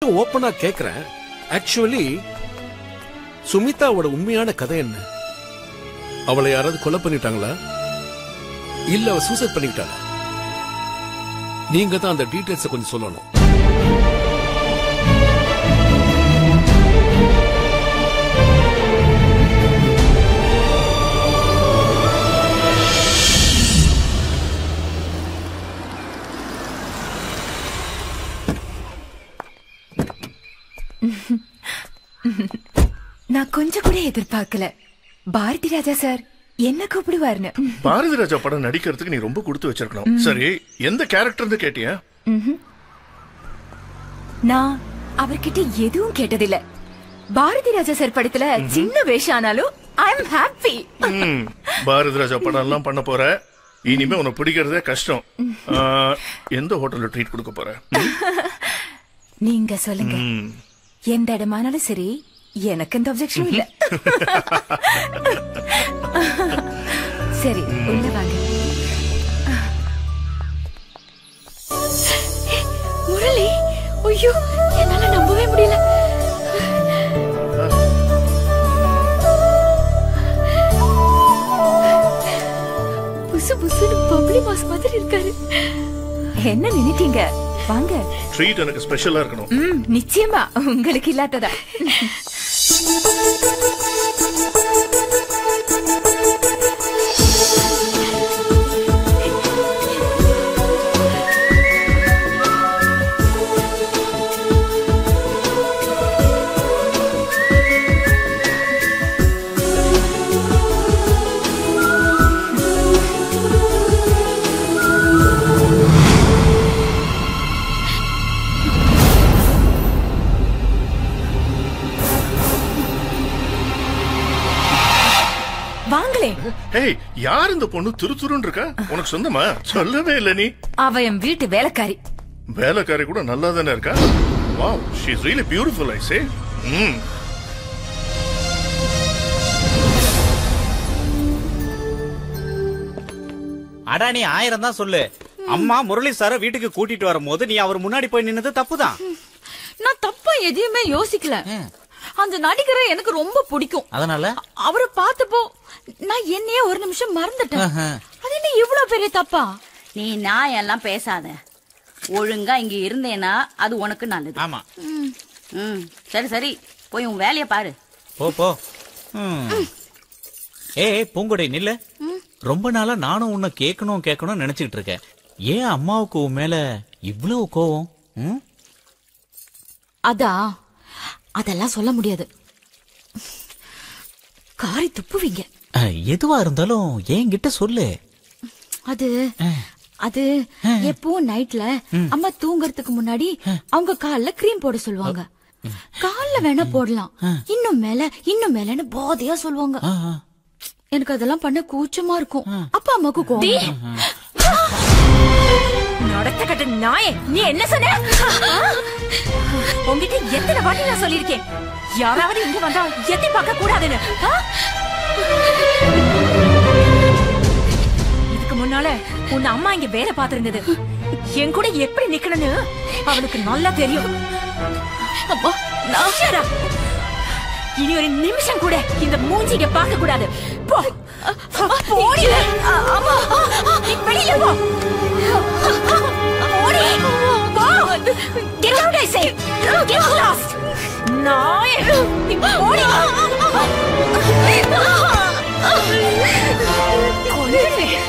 மட்டும் ஓப்பனா கேக்குறேன் ஆக்சுவலி சுமிதாவோட உண்மையான கதை என்ன அவளை யாராவது கொலை பண்ணிட்டாங்களா இல்ல அவ சூசைட் பண்ணிக்கிட்டாளா நீங்க தான் அந்த டீடைல்ஸ் கொஞ்சம் சொல்லணும் நான் கொஞ்சம் கூட எதிர்பார்க்கல பாரதி ராஜா சார் என்ன கூப்பிடுவாருன்னு பாரதி ராஜா படம் நடிக்கிறதுக்கு நீ ரொம்ப கொடுத்து வச்சிருக்கணும் சரி எந்த கேரக்டர்னு கேட்டியா நான் அவர்கிட்ட எதுவும் கேட்டதில்ல பாரதி ராஜா சார் படத்துல சின்ன வேஷம் ஆனாலும் ஐ எம் ஹாப்பி ம், பாரதி ராஜா படம் எல்லாம் பண்ண போற இனிமே உனக்கு பிடிக்கிறதே கஷ்டம் ஆ, எந்த ஹோட்டல்ல ட்ரீட் கொடுக்க போற நீங்க சொல்லுங்க ம், எந்த இடமானாலும் சரி எனக்கு எந்த அப்செக்ஷனும் இல்ல சரி உள்ள வாங்க முரளி ஐயோ என்னால நம்பவே முடியல புசு புசுன்னு பப்ளி மாஸ் மாதிரி இருக்காரு என்ன நினைட்டீங்க வாங்க ட்ரீட் எனக்கு ஸ்பெஷலா இருக்கணும் ம் நிச்சயமா உங்களுக்கு இல்லாததா வாங்களே ஹேய் யார் இந்த பொண்ணு துரு துருன்னு இருக்கா உனக்கு சொந்தமா சொல்லவே இல்ல நீ அவ என் வீட்டு வேலைக்காரி வேலைக்காரி கூட நல்லா தானே இருக்கா wow she is really beautiful I say hmm அடா நீ ஆயிரம் தான் சொல்லு அம்மா முரளி சார வீட்டுக்கு கூட்டிட்டு வரும்போது நீ அவர் முன்னாடி போய் நின்னது தப்புதான் நான் தப்பா எதையுமே யோசிக்கல அந்த நடிகரை எனக்கு ரொம்ப பிடிக்கும் அதனால அவரை பார்த்தப்போ நான் என்னையே ஒரு நிமிஷம் மறந்துட்டேன் அது என்ன இவ்வளவு பெரிய தப்பா நீ நான் எல்லாம் பேசாத ஒழுங்கா இங்க இருந்தேனா அது உனக்கு நல்லது ஆமா ம். ம் சரி சரி போய் உன் வேலைய பாரு போ போ ம். ஏய் பூங்கொடை நில்ல ரொம்ப நாளா நானும் உன்னை கேட்கணும் கேட்கணும் நினைச்சுக்கிட்டு இருக்கேன் ஏன் அம்மாவுக்கு உன் மேல இவ்வளவு கோவம் ம்? அதா அதெல்லாம் சொல்ல முடியாது காரி துப்புவீங்க அஹ், எதுவா இருந்தாலும் என்கிட்ட சொல்லு அது அது எப்பவும் நைட்ல அம்மா தூங்கறதுக்கு முன்னாடி அவங்க கால்ல கிரீம் போட சொல்லுவாங்க கால்ல வேணா போடலாம் இன்னும் மேல இன்னும் மேலன்னு போதையா சொல்லுவாங்க ஆ, ஆ. எனக்கு அதெல்லாம் பண்ண கூச்சமா இருக்கும் அப்பா அம்மாக்கு கோவம் நடத்த கட்ட நாயே நீ என்ன சொன்ன உங்ககிட்ட எத்தனை வாட்டி நான் சொல்லியிருக்கேன் யாராவது இங்க வந்தா எத்தி பார்க்க கூடாதுன்னு ஆ? இதுக்கு முன்னால உன் அம்மா இங்க வேலை பார்த்திருந்தது என் கூட எப்படி நிக்கணும்னு அவளுக்கு நல்லா தெரியும் அப்பா நான் Shut up. இனி ஒரு நிமிஷம் கூட இந்த மூஞ்சிக பார்க்க கூடாது போ போடி அம்மா நீ வெளியில போ போடி போ get out I say get lost நாயே நீ போடி கொல்லுவேன்.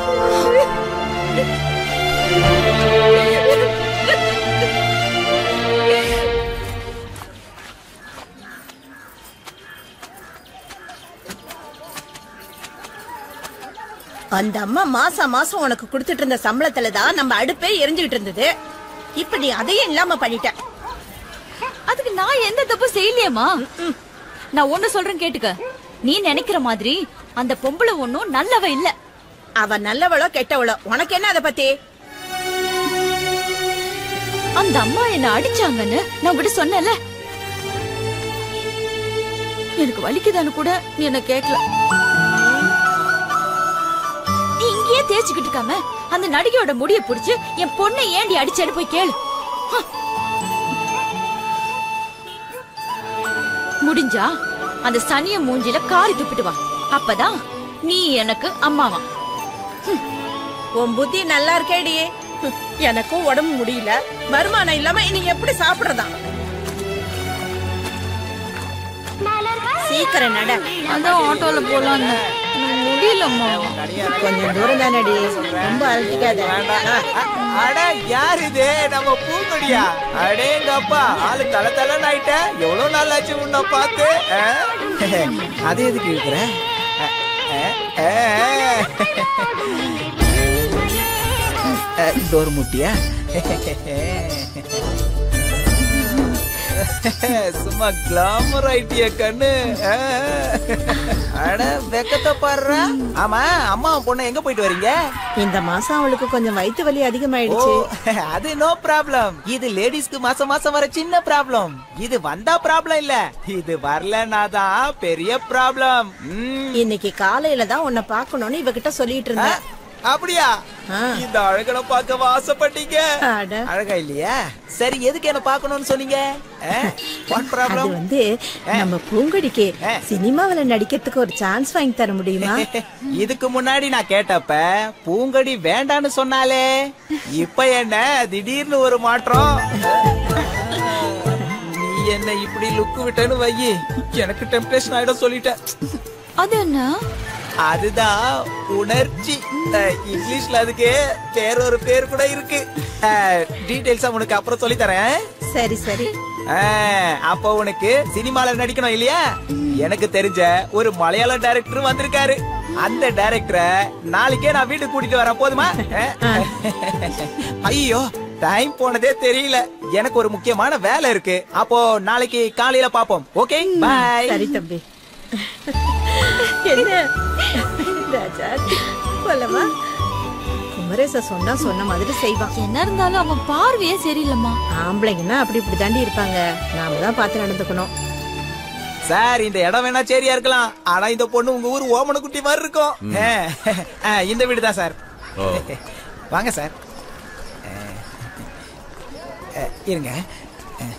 அந்த அம்மா மாசம் மாசம் உனக்கு கொடுத்துட்டு இருந்த சம்பளத்துல தான் நம்ம அடுப்பே எரிஞ்சுகிட்டு இருந்தது இப்ப நீ அதையும் இல்லாம பண்ணிட்ட அதுக்கு நான் எந்த தப்பு செய்யலையேம்மா நான் ஒண்ணு சொல்றேன் கேட்டுக்க நீ நினைக்கிற மாதிரி அந்த பொம்பளை ஒண்ணும் நல்லவ இல்ல அவ நல்லவளோ கெட்டவளோ உனக்கு என்ன அதை பத்தி அந்த அம்மா என்ன அடிச்சாங்கன்னு நான் உங்ககிட்ட சொன்னேன்ல எனக்கு வலிக்குதான்னு கூட நீ என்ன கேட்கல நீ இங்கேயே தேய்ச்சிக்கிட்டு இருக்காம அந்த நடிகையோட முடிய புடிச்சு என் பொண்ணை ஏண்டி அடிச்சேன்னு போய் கேளு முடிஞ்சா அந்த சனிய மூஞ்சில காரி துப்பிட்டு வா அப்பதான் நீ எனக்கு அம்மாவா உன் புத்தி நல்லா இருக்கேடி ஹம், எனக்கும் உடம்பு முடியல வருமானம் இல்லாம இனி எப்படி சாப்பிடுறதா சீக்கிரம் நட அதான் ஆட்டோல போலாம் முடியலம்மா கொஞ்சம் தூரம் தானடி ரொம்ப அழட்டிக்காத அட யார் இது நம்ம பூங்கொடியா அடேங்கப்பா ஆளு தல தலன்னு ஆயிட்ட எவ்வளவு நாள் ஆச்சு உன்னை பார்த்து ஆ? அது எதுக்கு இருக்கிற டோர் முட்டியா சும்மா கிளாமர் ஆயிட்டிய கண்ணு ஆ. அட வெக்கத்தை பாடுற ஆமா அம்மா பொண்ணு எங்க போயிட்டு வரீங்க இந்த மாசம் அவளுக்கு கொஞ்சம் வயித்து வலி ஓ அதிகமாயிடுச்சு அது நோ ப்ராப்ளம் இது லேடிஸ்க்கு மாசம் மாசம் வர சின்ன ப்ராப்ளம் இது வந்தா ப்ராப்ளம் இல்ல இது வரலனா தான் பெரிய ப்ராப்ளம் இன்னைக்கு காலையில தான் உன்னை பாக்கணும்னு இவகிட்ட சொல்லிட்டு இருந்தேன் அப்படியா ஆ. இந்த அழகனை பார்க்க ஆசைப்பட்டீங்க அட. அழகா இல்லையா சரி எதுக்கு என்ன பார்க்கணும்னு சொன்னீங்க வாட் அது ப்ராப்ளம் வந்து நம்ம பூங்கொடிக்கு ஆ. சினிமாவுல நடிக்கிறதுக்கு ஒரு சான்ஸ் வாங்கி தர முடியுமா இதுக்கு முன்னாடி நான் கேட்டப்ப பூங்கடி வேண்டான்னு சொன்னாலே இப்ப என்ன திடீர்னு ஒரு மாற்றம் நீ என்ன இப்படி லுக்கு விட்டேன்னு வையி எனக்கு டெம்டேஷன் ஆயிடும் சொல்லிட்டேன் அது என்ன அதுதான் உணர்ச்சி அஹ், இங்கிலீஷ்ல அதுக்கு வேறொரு பேர் கூட இருக்கு டீடைல்ஸா உனக்கு அப்புறம் சொல்லி தரேன் சரி சரி அப்போ உனக்கு சினிமால நடிக்கணும் இல்லையா எனக்கு தெரிஞ்ச ஒரு மலையாள டைரக்டர் வந்திருக்காரு அந்த டைரக்டரை நாளைக்கே நான் வீட்டுக்கு கூட்டிட்டு வரேன் போதுமா ஐயோ டைம் போனதே தெரியல எனக்கு ஒரு முக்கியமான வேலை இருக்கு அப்போ நாளைக்கு காலையில பாப்போம் ஓகே பாய் சரி தம்பி என்ன ராஜா போலமா குமரேச சொன்னா சொன்ன மாதிரி செய்வான் என்ன இருந்தாலும் அவன் பார்வையே சரியில்லம்மா ஆம்பளைங்கன்னா அப்படி இப்படி தாண்டி இருப்பாங்க நாம தான் பார்த்து நடந்துக்கணும் சார் இந்த இடம் வேணா சரியா இருக்கலாம் ஆனா இந்த பொண்ணு உங்க ஊர் ஓமனக்குட்டி மாதிரி இருக்கும் அஹ், அஹ், இந்த வீடு தான் சார் வாங்க சார் அஹ், அஹ், இருங்க அஹ்,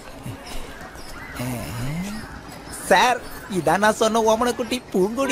அஹ், சார் இதான் நான் சொன்ன ஓமனக்குட்டி பூங்குடி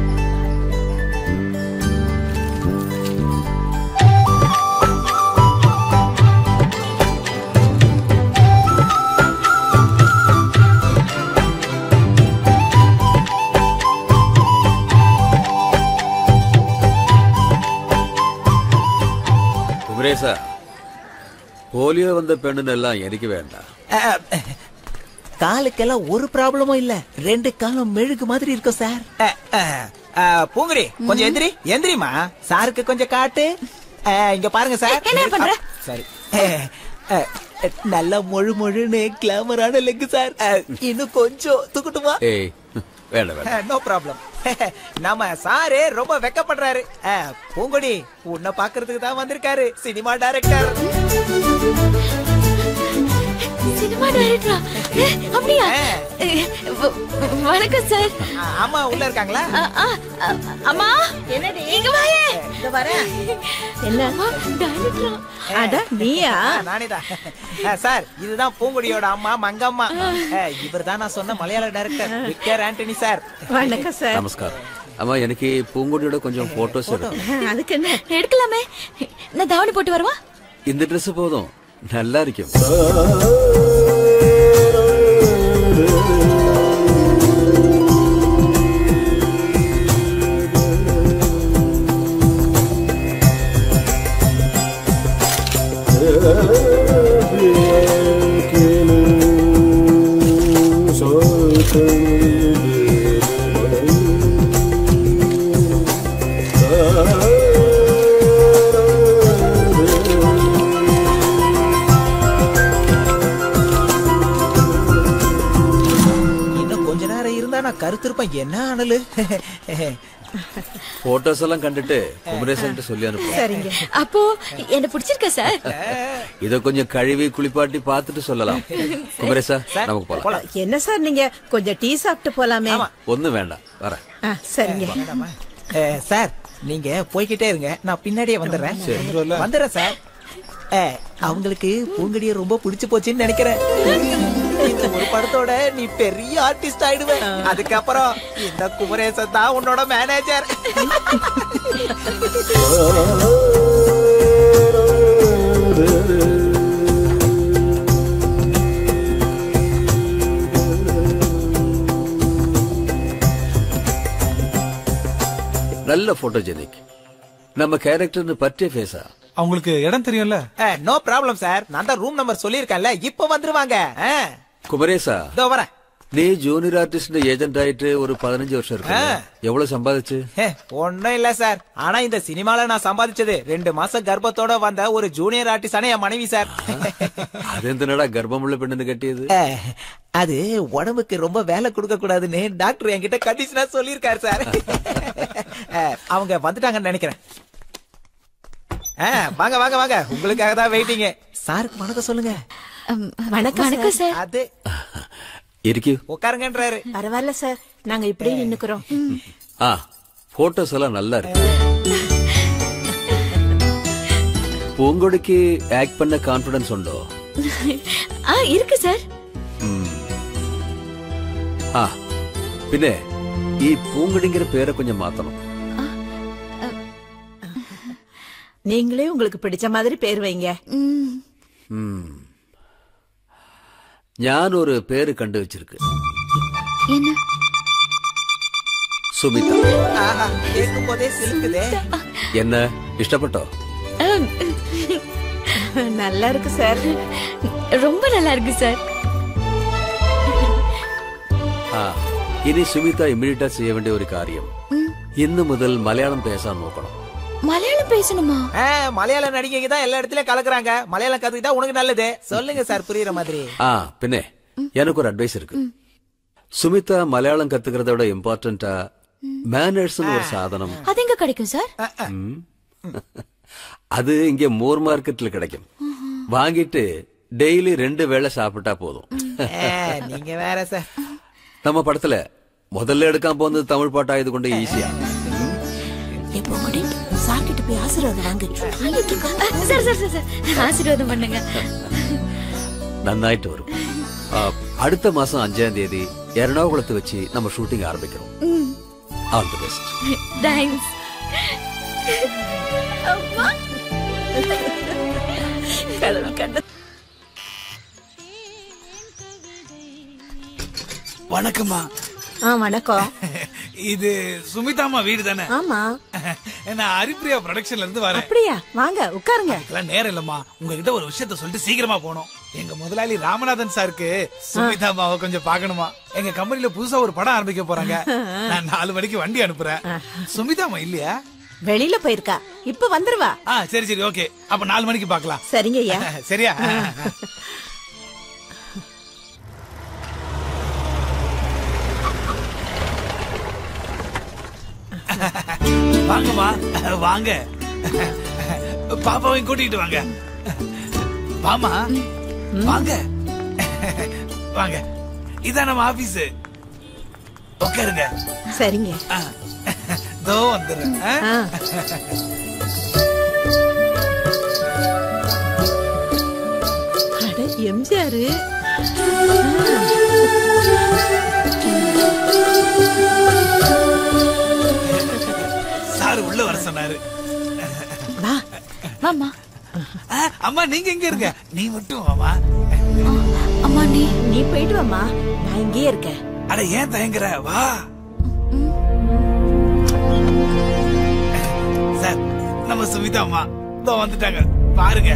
குமரேசா போலியோ வந்த பெண்ணுன்னு எல்லாம் எனக்கு வேண்டாம் அஹ், காலுக்கெல்லாம் ஒரு ப்ராப்ளமும் இல்ல ரெண்டு காலம் மெழுகு மாதிரி இருக்கும் சார் அஹ், அஹ், அஹ், பூங்குடி கொஞ்சம் எந்திரி எந்திரிமா சாருக்கு கொஞ்சம் காட்டு அஹ், இங்க பாருங்க சார் என்ன பண்ற? சரி அஹ், அஹ், நல்ல மொழு மொழுன்னு கிளாமரான லெக்கு சார் அஹ், இன்னும் கொஞ்சம் தூக்கட்டுமா ஏய் வேண்டாம் வேண்டாம் நோ ப்ராப்ளம் நம்ம சாரு ரொம்ப வெக்கப்படுறாரு அஹ், பூங்கொடி உன்னை பாக்குறதுக்கு தான் வந்திருக்காரு சினிமா டைரக்டர் சினிமா டைரக்டரா அப்படியா ஆ. ஏ, வ- வணக்கம் சார் ஆமா உள்ள இருக்காங்களா அ, அ, அ, அம்மா என்னடி இங்க வாயே இந்த வரேன் என்ன அம்மா டைரக்டரா அட நீயா நானேதான் அஹ், சார் இதுதான் பூங்குடியோட அம்மா மங்கம்மா இவர் தான் நான் சொன்ன மலையாள டைரக்டர் விக்டர் ஆண்டனி சார் வணக்கம் சார் நமஸ்காரம் அம்மா எனக்கு பூங்கொடியோட கொஞ்சம் போட்டோஸ் எடுக்கும் அதுக்கு என்ன எடுக்கலாமே நான் தாவணி போட்டு வரவா இந்த Dress போதும் நல்லா இருக்கும் இன்னும் கொஞ்ச நேரம் இருந்தா நான் கருத்திருப்பேன் என்ன அனலு போட்டோஸ் எல்லாம் கண்டுட்டு குமரேசன் சொல்லி அனுப்பு சரிங்க அப்போ என்ன பிடிச்சிருக்கா சார் இத கொஞ்சம் கழுவி குளிப்பாட்டி பார்த்துட்டு சொல்லலாம் குமரேசா நமக்கு போலாம் என்ன சார் நீங்க கொஞ்சம் டீ சாப்பிட்டு போலாமே ஒண்ணும் வேண்டாம் வரேன் ஆ, சரிங்க அஹ், சார் நீங்க போய்கிட்டே இருங்க நான் பின்னாடியே வந்துடுறேன் வந்துடுறேன் சார் அஹ், அவங்களுக்கு பூங்கடியை ரொம்ப பிடிச்சு போச்சுன்னு நினைக்கிறேன் இந்த ஒரு படத்தை கிடைக்கிறதோட நீ பெரிய ஆர்டிஸ்ட் ஆயிடுவ அதுக்கப்புறம் இந்த குமரேசன் தான் உன்னோட மேனேஜர் நல்ல போட்டோஜெனிக் நம்ம கேரக்டர்னு பற்றிய ஃபேஸா அவங்களுக்கு இடம் தெரியும்ல நோ ப்ராப்ளம் சார் நான் தான் ரூம் நம்பர் சொல்லியிருக்கேன்ல இப்ப வந்துருவாங்க ஆ, குமரேசா இதோ வரேன் நீ ஜூனியர் ஆர்டிஸ்ட் ஏஜென்ட் ஆயிட்டு ஒரு பதினஞ்சு வருஷம் இருக்கு எவ்வளவு சம்பாதிச்சு ஹே, ஒண்ணும் இல்ல சார் ஆனா இந்த சினிமால நான் சம்பாதிச்சது ரெண்டு மாசம் கர்ப்பத்தோட வந்த ஒரு ஜூனியர் ஆர்டிஸ்டான என் மனைவி சார் அது எந்தனடா கர்ப்பமுள்ள பெண்ணுன்னு கட்டியது அஹ், அது உடம்புக்கு ரொம்ப வேலை கொடுக்க கூடாதுன்னு டாக்டர் என்கிட்ட கண்டிஷனா சொல்லியிருக்காரு சார் அஹ், அவங்க வந்துட்டாங்கன்னு நினைக்கிறேன் அஹ், வாங்க வாங்க வாங்க உங்களுக்காக தான் வெயிட்டிங்க சாருக்கு வணக்கம் சொல்லுங்க வணக்கம் வணக்கம் சார் அது இருக்கு உட்காருங்கன்றாரு பரவாயில்ல சார் நாங்க இப்படியே நின்னுக்கிறோம் ஆ போட்டோஸ் எல்லாம் நல்லா இருக்கு பூங்கொடிக்கு ஆக்ட் பண்ண கான்பிடன்ஸ் உண்டோ ஆ இருக்கு சார் ആ പിന്നെ ഈ പൂങ്കടിங்கிற പേരെ கொஞ்சம் மாத்தணும் நீங்களே உங்களுக்கு பிடிச்ச மாதிரி பேர் வைங்க ம். ഞാൻ ഒരു പേര് കണ്ടു വെച്ചിருக்கு என்ன സുമിത ஆஹா கேட்கும் போதே சிலுக்குதே என்ன ഇഷ്ടപ്പെട്ടോ நல்லா இருக்கு சார் ரொம்ப நல்லா இருக்கு சார் ആ ഇനി സുമിത ഇമ്മീഡിയറ്റാ ചെയ്യ വേണ്ടിയ ഒരു കാര്യം ഇന്ന് മുതൽ മലയാളം പേശാൻ നോക്കണം மலையாளம் பேசணுமா ஆ, மலையாள நடிகைக்கு தான் எல்லா இடத்துலயும் கலக்குறாங்க மலையாளம் கத்துக்கிட்டா உனக்கு நல்லது சொல்லுங்க சார் புரியுற மாதிரி ആ പിന്നെ எனக்கு ஒரு அட்வைஸ் இருக்கு சுமிதா மலையாளம் கத்துக்கிறத விட இம்பார்ட்டன்டா மேனர்ஸ்னு ஒரு சாதனம் அது எங்க கிடைக்கும் சார் ம். அது இங்க மோர் மார்க்கெட்ல கிடைக்கும் வாங்கிட்டு டெய்லி ரெண்டு வேளை சாப்பிட்டா போதும் ஆ, நீங்க வேற சார் நம்ம படத்துல முதல்ல எடுக்காம போனது தமிழ் பாட்டா இது கொண்டு ஈஸியா எப்போ முடி சார் கிட்ட போய் ஆசீர்வாதம் வாங்கு ஆ, சார் சார் சார் சார் ஆசீர்வாதம் பண்ணுங்க നന്നായിട്ട് വരും ആ, അടുത്ത മാസം അഞ്ചാം തീയതി എറണാകുളത്ത് വെച്ച് നമ്മൾ ഷൂട്ടിംഗ് ആരംഭിക്കണം ഓൾ ദി ബെസ്റ്റ് தேங்க்ஸ் அம்மா கடவுள் கண்ட வணக்கம்மா ஆ வணக்கம் இது சுமிதாமா வீடு தானே ஆமா நான் ஹரிப்ரியா ப்ரொடக்ஷன்ல இருந்து வரேன் அப்படியா வாங்க உட்காருங்க இதெல்லாம் நேரம் இல்லம்மா உங்ககிட்ட ஒரு விஷயத்த சொல்லிட்டு சீக்கிரமா போகணும் எங்க முதலாளி ராமநாதன் சாருக்கு சுமிதாமாவை கொஞ்சம் பார்க்கணுமா எங்க கம்பெனில புதுசா ஒரு படம் ஆரம்பிக்க போறாங்க நான் நாலு மணிக்கு வண்டி அனுப்புறேன் சுமிதாமா இல்லையா வெளியில போயிருக்கா இப்ப வந்துருவா ஆ சரி சரி ஓகே அப்ப நாலு மணிக்கு பார்க்கலாம் சரிங்க ஐயா சரியா வாங்கம்மா வாங்க பாப்பாவையும் கூட்டிட்டு வாங்க வாமா வாங்க வாங்க இதான் நம்ம ஆபீஸ் உட்காருங்க சரிங்க ஆ. தோ வந்துடுறேன் ஆ? ஆ. அட எம்ஜிஆரு சார் உள்ள வர சொன்னாரு வா வாமா ஆ, அம்மா நீங்க எங்க இருங்க நீ மட்டும் வாமா அம்மா நீ நீ போயிட்டு வாமா நான் இங்கேயே இருக்கேன் அட ஏன் தயங்குற வா சார் நம்ம சுமிதா அம்மா இதோ வந்துட்டாங்க பாருங்க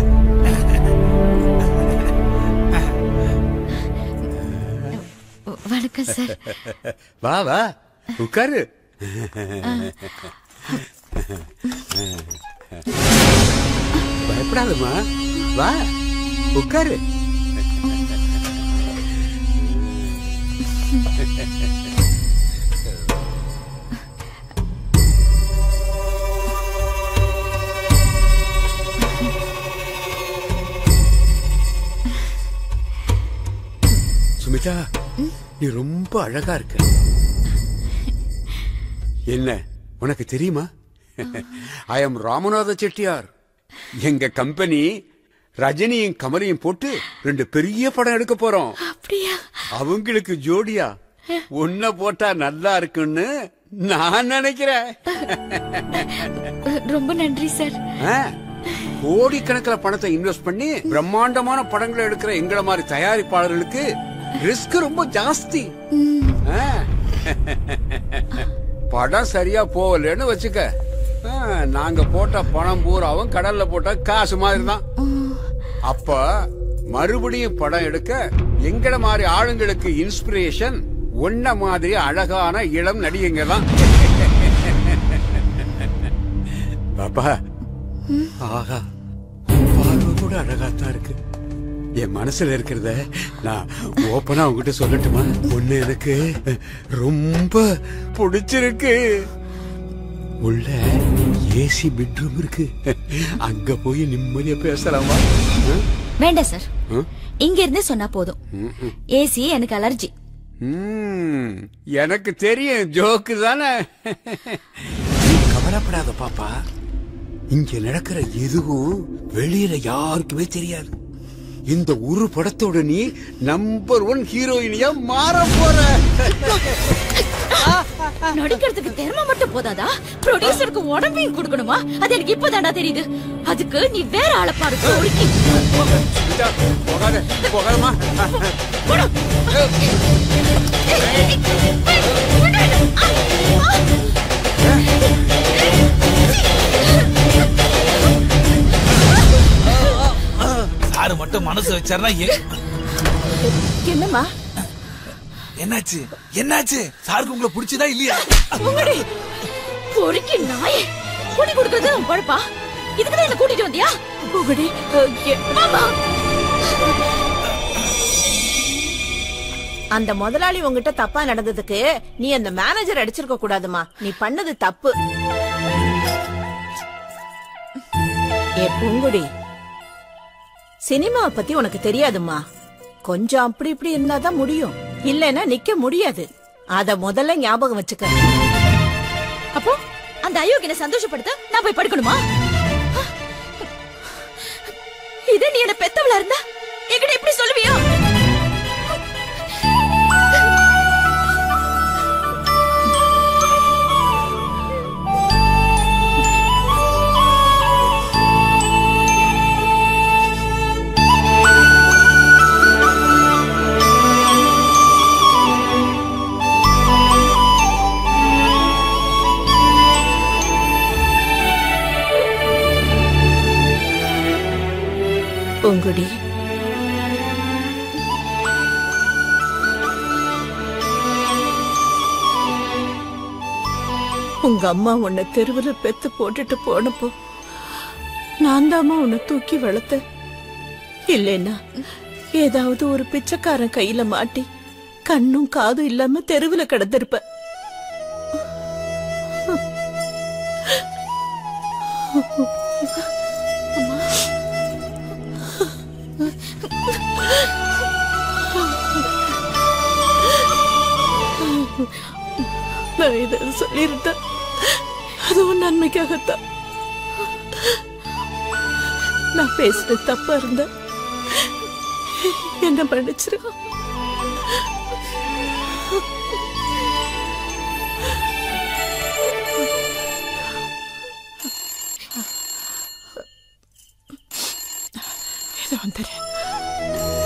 வணக்கம் சார் வா வா உட்காரு பயப்படாதம்மா வா உட்காரு சுமிதா நீ ரொம்ப அழகா இருக்க என்ன உனக்கு தெரியுமா ஐ எம் ராமநாத செட்டியார் எங்க கம்பெனி ரஜினியும் கமலையும் போட்டு ரெண்டு பெரிய படம் எடுக்க போறோம் அப்படியா அவங்களுக்கு ஜோடியா உன்னை போட்டா நல்லா இருக்குன்னு நான் நினைக்கிறேன் ரொம்ப நன்றி சார் ஆ, கோடிக்கணக்கில் பணத்தை இன்வெஸ்ட் பண்ணி பிரம்மாண்டமான படங்களை எடுக்கிற எங்களை மாதிரி தயாரிப்பாளர்களுக்கு ரிஸ்க் ரொம்ப ஜாஸ்தி ஆ. படம் சரியா போகலன்னு வச்சுக்க ஆ, நாங்க போட்ட பணம் பூராவும் கடல்ல போட்ட காசு மாதிரி தான் அப்ப மறுபடியும் படம் எடுக்க எங்கட மாதிரி ஆளுங்களுக்கு இன்ஸ்பிரேஷன் உன்ன மாதிரி அழகான இளம் நடிகைங்க தான் பாப்பா ஆகா பார்வை கூட அழகாத்தான் இருக்கு என் மனசுல இருக்கிறத நான் ஓப்பனா உங்ககிட்ட சொல்லட்டுமா ஒண்ணு எனக்கு ரொம்ப பிடிச்சிருக்கு உள்ள ஏசி பெட்ரூம் இருக்கு அங்க போய் நிம்மதியா பேசலாமா ஆ? வேண்டாம் சார் ஆ? இங்க இருந்தே சொன்னா போதும் ம்ம். ஏசி எனக்கு அலர்ஜி ம், எனக்கு தெரியும் ஜோக்கு தானே நீ கவலைப்படாத பாப்பா இங்க நடக்கிற எதுவும் வெளியில யாருக்குமே தெரியாது இந்த ஒரு படத்தோட நீ நம்பர் ஒன் ஹீரோயினியா மாற போற நடிக்கிறதுக்கு திறமை மட்டும் போதாதா ப்ரொடியூசருக்கு உடம்பையும் கொடுக்கணுமா அது எனக்கு இப்பதான்டா தெரியுது அதுக்கு நீ வேற ஆளை பாரு ஒடுக்கி. இதா, போகாத போகாதமா சாரு மட்டும் மனசு வச்சாருன்னா ஏ- என்னம்மா என்னாச்சு என்னாச்சு சாருக்கு உங்களை பிடிச்சதா இல்லையா உங்கடி பொறுக்கி நாயே கூட்டி கொடுக்கறது உன் பழப்பா இதுக்குதான் என்ன கூட்டிட்டு வந்தியா உங்கடி மாமா அந்த முதலாளி உங்ககிட்ட தப்பா நடந்ததுக்கு நீ அந்த மேனேஜர் அடிச்சிருக்க கூடாதுமா நீ பண்ணது தப்பு ஏ பூங்குடி சினிமாவை பத்தி உனக்கு தெரியாதும்மா கொஞ்சம் அப்படி இப்படி இருந்தாதான் முடியும் இல்லைன்னா நிக்க முடியாது அத முதல்ல ஞாபகம் வச்சுக்க அப்போ அந்த அயோக்கியனை சந்தோஷப்படுத்த நான் போய் படுக்கணுமா இதே நீ என்ன பெத்தவளா இருந்தா என்கிட்ட எப்படி சொல்லுவியா பூங்குடி உங்க அம்மா உன்னை தெருவுல பெத்து போட்டுட்டு போனப்போ நான் தாம்மா உன்னை தூக்கி வளர்த்தேன் இல்லைன்னா ஏதாவது ஒரு பிச்சைக்காரன் கையில மாட்டி கண்ணும் காதும் இல்லாம தெருவுல கிடந்திருப்ப நான் இதை சொல்லியிருந்தேன் அதுவும் நன்மைக்காகத்தான் நான் பேசுறது தப்பா இருந்த என்ன மன்னிச்சிரு இது வந்துடுறேன்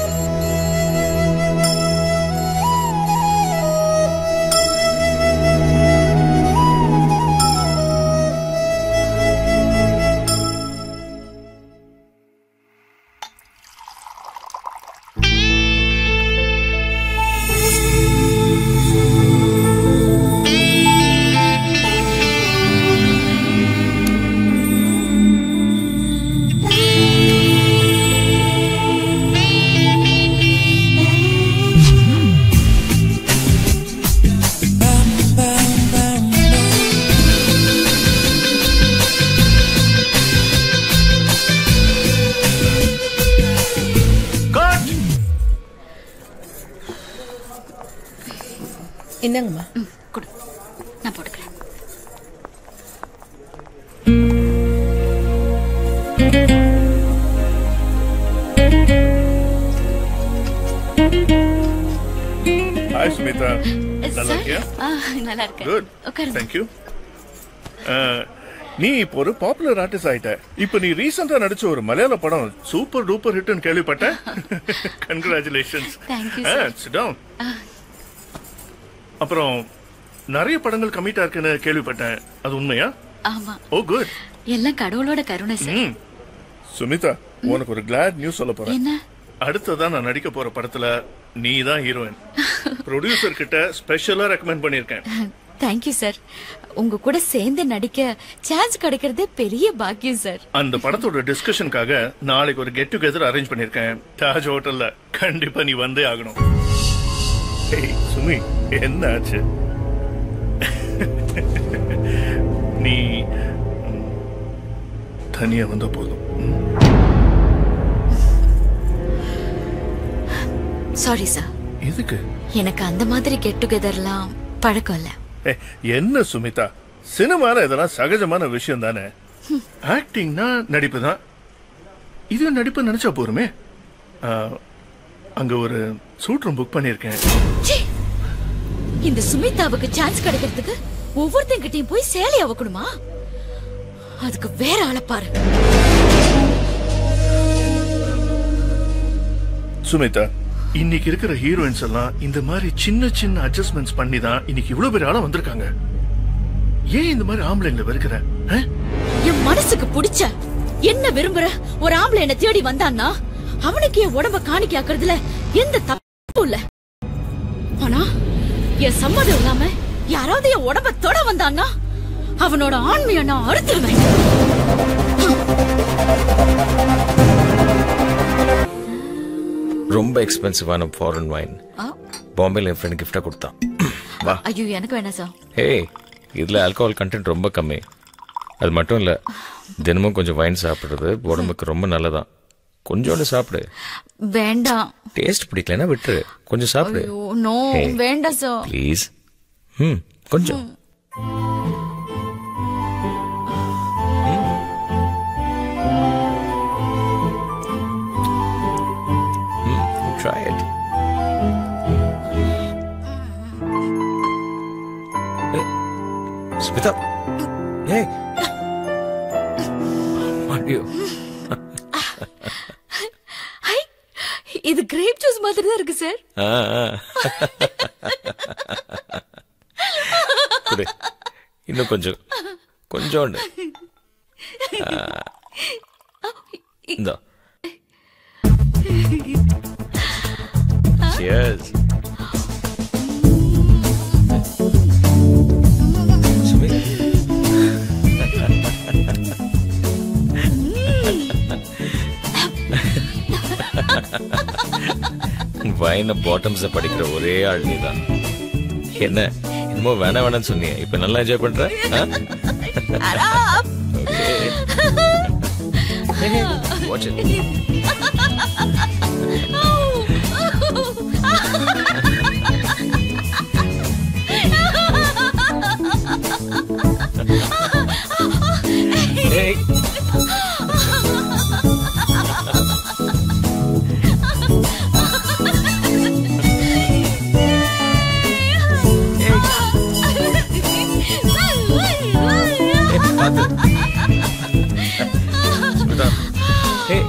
என்னங்கம்மா கொடு நான் போட்டுக்கிறேன் ஹாய் சுமிதா நல்லா சார் இருக்கியா ஆ, நல்லா இருக்கேன் குட் உட்காருங்க தேங்க்யூ நீ இப்போ ஒரு பாப்புலர் ஆர்டிஸ்ட் ஆயிட்ட இப்போ நீ ரீசெண்டா நடிச்ச ஒரு மலையாள படம் சூப்பர் டூப்பர் ஹிட்னு கேள்விப்பட்டேன் congratulations Thank you, sir. Sit down அப்புறம் நிறைய படங்கள் கமிட்டா இருக்குன்னு கேள்விப்பட்டேன் அது உண்மையா ஆமா ஓ குட் எல்லாம் கடவுளோட கருணை சார் ம் சுமிதா உனக்கு ஒரு கிளாட் நியூஸ் சொல்ல போறேன் என்ன அடுத்ததா நான் நடிக்க போற படத்துல நீ தான் ஹீரோயின் ப்ரொடியூசர் கிட்ட ஸ்பெஷலா ரெக்கமெண்ட் பண்ணிருக்கேன் தேங்க்யூ சார் உங்க கூட சேர்ந்து நடிக்க சான்ஸ் கிடைக்கிறதே பெரிய பாக்கியம் சார் அந்த படத்தோட டிஸ்கஷனுக்காக நாளைக்கு ஒரு கெட் டுகெதர் அரேஞ்ச் பண்ணிருக்கேன் தாஜ் ஹோட்டல்ல கண்டிப்பா நீ வந்தே ஆகணும் ஏய் சுமி என்ன ஆச்சு நீ ம், தனியா வந்த போதும் சாரி சார் எதுக்கு எனக்கு அந்த மாதிரி கெட் டுகெதர்லாம் பழக்கம் இல்ல ஏ, என்ன சுமிதா சினிமால இதெல்லாம் சகஜமான விஷயம் தானே ஆக்டிங்னா நடிப்பு தான் இது நடிப்பு நினைச்சா போருமே ஆ, அங்க ஒரு சூட் ரூம் புக் பண்ணிருக்கேன் ச்சீ! இந்த சுமிதாவுக்கு சான்ஸ் கிடைக்கிறதுக்கு ஒவ்வொருத்தங்கிட்டையும் போய் சேலை அவக்கணுமா அதுக்கு வேற ஆளை பாரு சுமிதா இன்னைக்கு இருக்கிற ஹீரோயின்ஸ் எல்லாம் இந்த மாதிரி சின்ன சின்ன அட்ஜஸ்ட்மெண்ட்ஸ் பண்ணி தான் இன்னைக்கு இவ்வளவு பேர் ஆளா வந்திருக்காங்க ஏன் இந்த மாதிரி ஆம்பளைங்களை வெறுக்கிற ஆ? என் மனசுக்கு பிடிச்ச என்ன விரும்புற ஒரு ஆம்பளை என்ன தேடி வந்தான்னா அவனுக்கு என் உடம்ப காணிக்க ஆக்குறதுல எந்த தப்பும் இல்ல ஆனா என் சம்மதம் இல்லாம யாராவது என் உடம்ப தொட வந்தான்னா அவனோட ஆண்மையை நான் அறுத்துருவேன் ரொம்ப எக்ஸ்பென்சிவான ஃபாரின் வைன் பாம்பேல என் ஃப்ரெண்ட் கிஃப்டா கொடுத்தான் வா ஐயோ எனக்கு வேணாம் சார் ஹே இதுல ஆல்கஹால் கண்டென்ட் ரொம்ப கம்மி அது மட்டும் இல்ல தினமும் கொஞ்சம் வைன் சாப்பிடுறது உடம்புக்கு ரொம்ப நல்லதான் கொஞ்சோண்டு சாப்பிடு வேண்டாம் டேஸ்ட் பிடிக்கலன்னா விட்டுரு கொஞ்சம் சாப்பிடு ஐயோ நோ Hey. வேண்டாம் சார் ப்ளீஸ் ம் கொஞ்சம் ட்ரை இட் ஸ்மிதா ஏய் மடியோ ஹை, இது கிரேப் ஜூஸ் மாதிரி தான் இருக்கு சார் ஆ, ஆ. குடு இன்னும் கொஞ்சம் கொஞ்சோண்டு ஆ. இந்தா Cheers. சுமி வைன பாட்டம்ஸ் படிக்கிற ஒரே ஆள் நீதான் என்ன என்னமோ வேணாம் வேணாம்னு சொன்னீங்க இப்ப நல்லா என்ஜாய் பண்ற watch it Hey. Smitha Hey.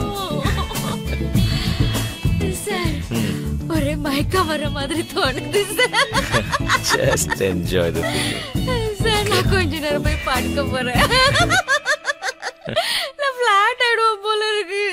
Sir ஒரே மயக்கம் வர மாதிரி தோணுது sir Just enjoy the feeling. Sir நான் கொஞ்ச நேரம் போய் படுக்க போறேன் நான் பிளாட் ஆயிடுவோம் போல இருக்கு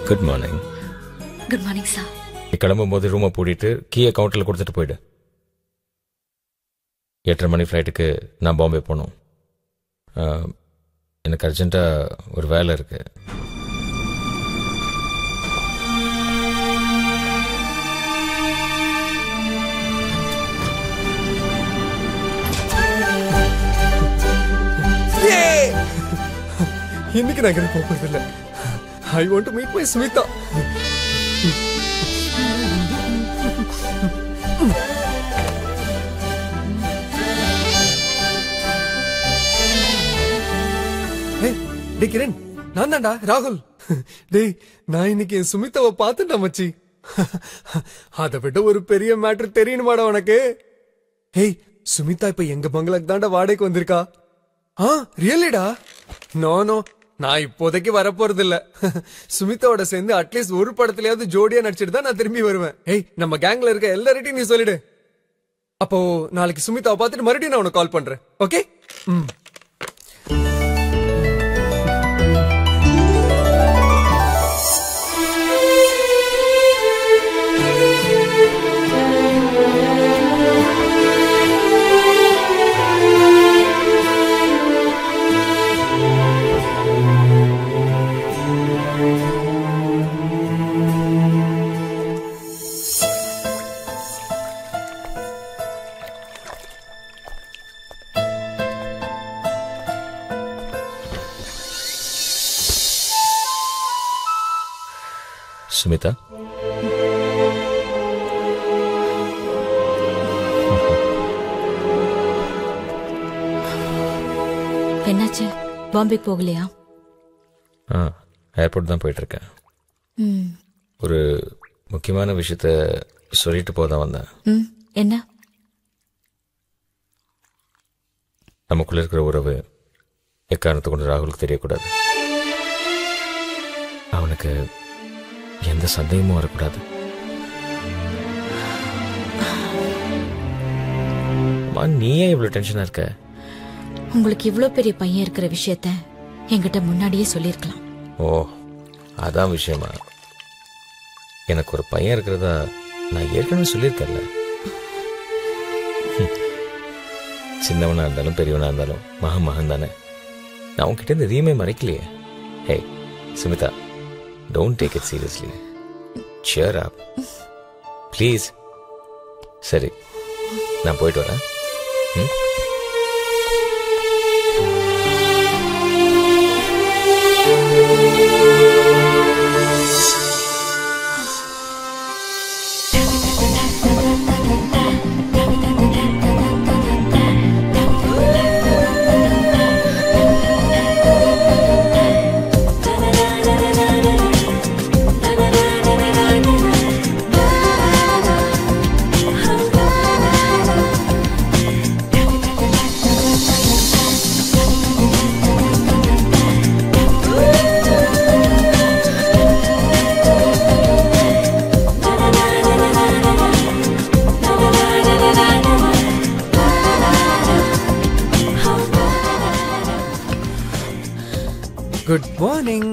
good morning good morning sir நீ கிளம்பும் போது ரூமை பூட்டிட்டு கீயை கவுண்டரில் கொடுத்துட்டு போயிடு எட்டரை மணி ஃப்ளைட்டுக்கு நான் பாம்பே போகணும் ஆஹ், எனக்கு அர்ஜென்ட்டாக ஒரு வேலை இருக்கு இன்னைக்கு நான் எங்கே போக போறது இல்ல I want to meet my Smitha ஏய், டேய் கிரண் நான் தான்டா ராகுல் டேய் நான் இன்னைக்கு என் சுமிதாவை பார்த்துட்டேன் மச்சி அதை விட ஒரு பெரிய மேட்ரு தெரியணுமாடா உனக்கு ஏய் சுமிதா இப்ப எங்க பங்களாக்கு தாண்டா வாடகைக்கு வந்திருக்கா ஆ ரியலிடா நோ நோ நான் இப்போதைக்கு வரப்போறது இல்ல சுமிதாவோட சேர்ந்து அட்லீஸ்ட் ஒரு படத்துலயாவது ஜோடியா நடிச்சிட்டு தான் நான் திரும்பி வருவேன் ஏய் நம்ம கேங்ல இருக்க எல்லார்ட்டையும் நீ சொல்லிடு அப்போ நாளைக்கு சுமிதாவை பார்த்துட்டு மறுபடியும் நான் உனக்கு கால் பண்றேன் ஓகே ம் சுமிதா என்னாச்சு பாம்பே போகலையா ஆ ஏர்போர்ட் தான் போயிட்டு இருக்கேன் ம் ஒரு முக்கியமான விஷயத்த சொல்லிட்டு போதான் வந்தேன் ம் என்ன நமக்குள்ள இருக்கிற உறவு எக்காரணத்தை கொண்டு ராகுலுக்கு தெரியக்கூடாது அவனுக்கு எந்த சந்தேகமும் வரக்கூடாது அம்மா, நீ ஏன் இவ்வளவு டென்ஷனா இருக்க உங்களுக்கு இவ்ளோ பெரிய பையன் இருக்கிற விஷயத்த என்கிட்ட முன்னாடியே சொல்லிருக்கலாம் ஓ அதான் விஷயமா எனக்கு ஒரு பையன் இருக்கிறதா நான் ஏற்கனவே சொல்லியிருக்கேன்ல ஹம். சின்னவனா இருந்தாலும் பெரியவனா இருந்தாலும் மகன் மகன் தானே நான் உன்கிட்ட இருந்து எதையுமே மறைக்கலையே hey Sumitha don't take it seriously cheer up please சரி நான் போயிட்டு வரேன் ம் குட் மார்னிங்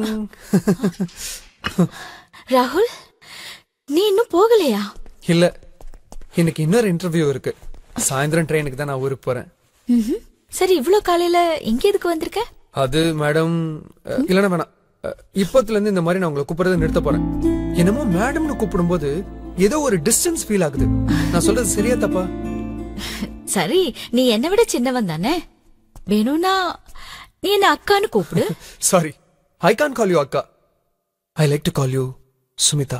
ராகுல் நீ இன்னும் போகலையா இல்ல இன்னைக்கு இன்னொரு இன்டர்வியூ இருக்கு சாயந்தரம் ட்ரெயினுக்கு தான் நான் ஊருக்கு போறேன் ம்ஹும். சரி இவ்ளோ காலையில இங்க எதுக்கு வந்திருக்க அது மேடம் அஹ், இல்லைன்னா வேணாம் அஹ், இப்பத்துல இருந்து இந்த மாதிரி நான் உங்களை கூப்பிடுறதை நிறுத்த போறேன் என்னமோ மேடம்னு கூப்பிடும்போது ஏதோ ஒரு டிஸ்டன்ஸ் ஃபீல் ஆகுது நான் சொல்றது சரியா தப்பா சரி நீ என்னை விட சின்னவன் தானே வேணும்னா நீ என்ன அக்கான்னு கூப்பிடு sorry I can't call you அக்கா I like to call you Sumitha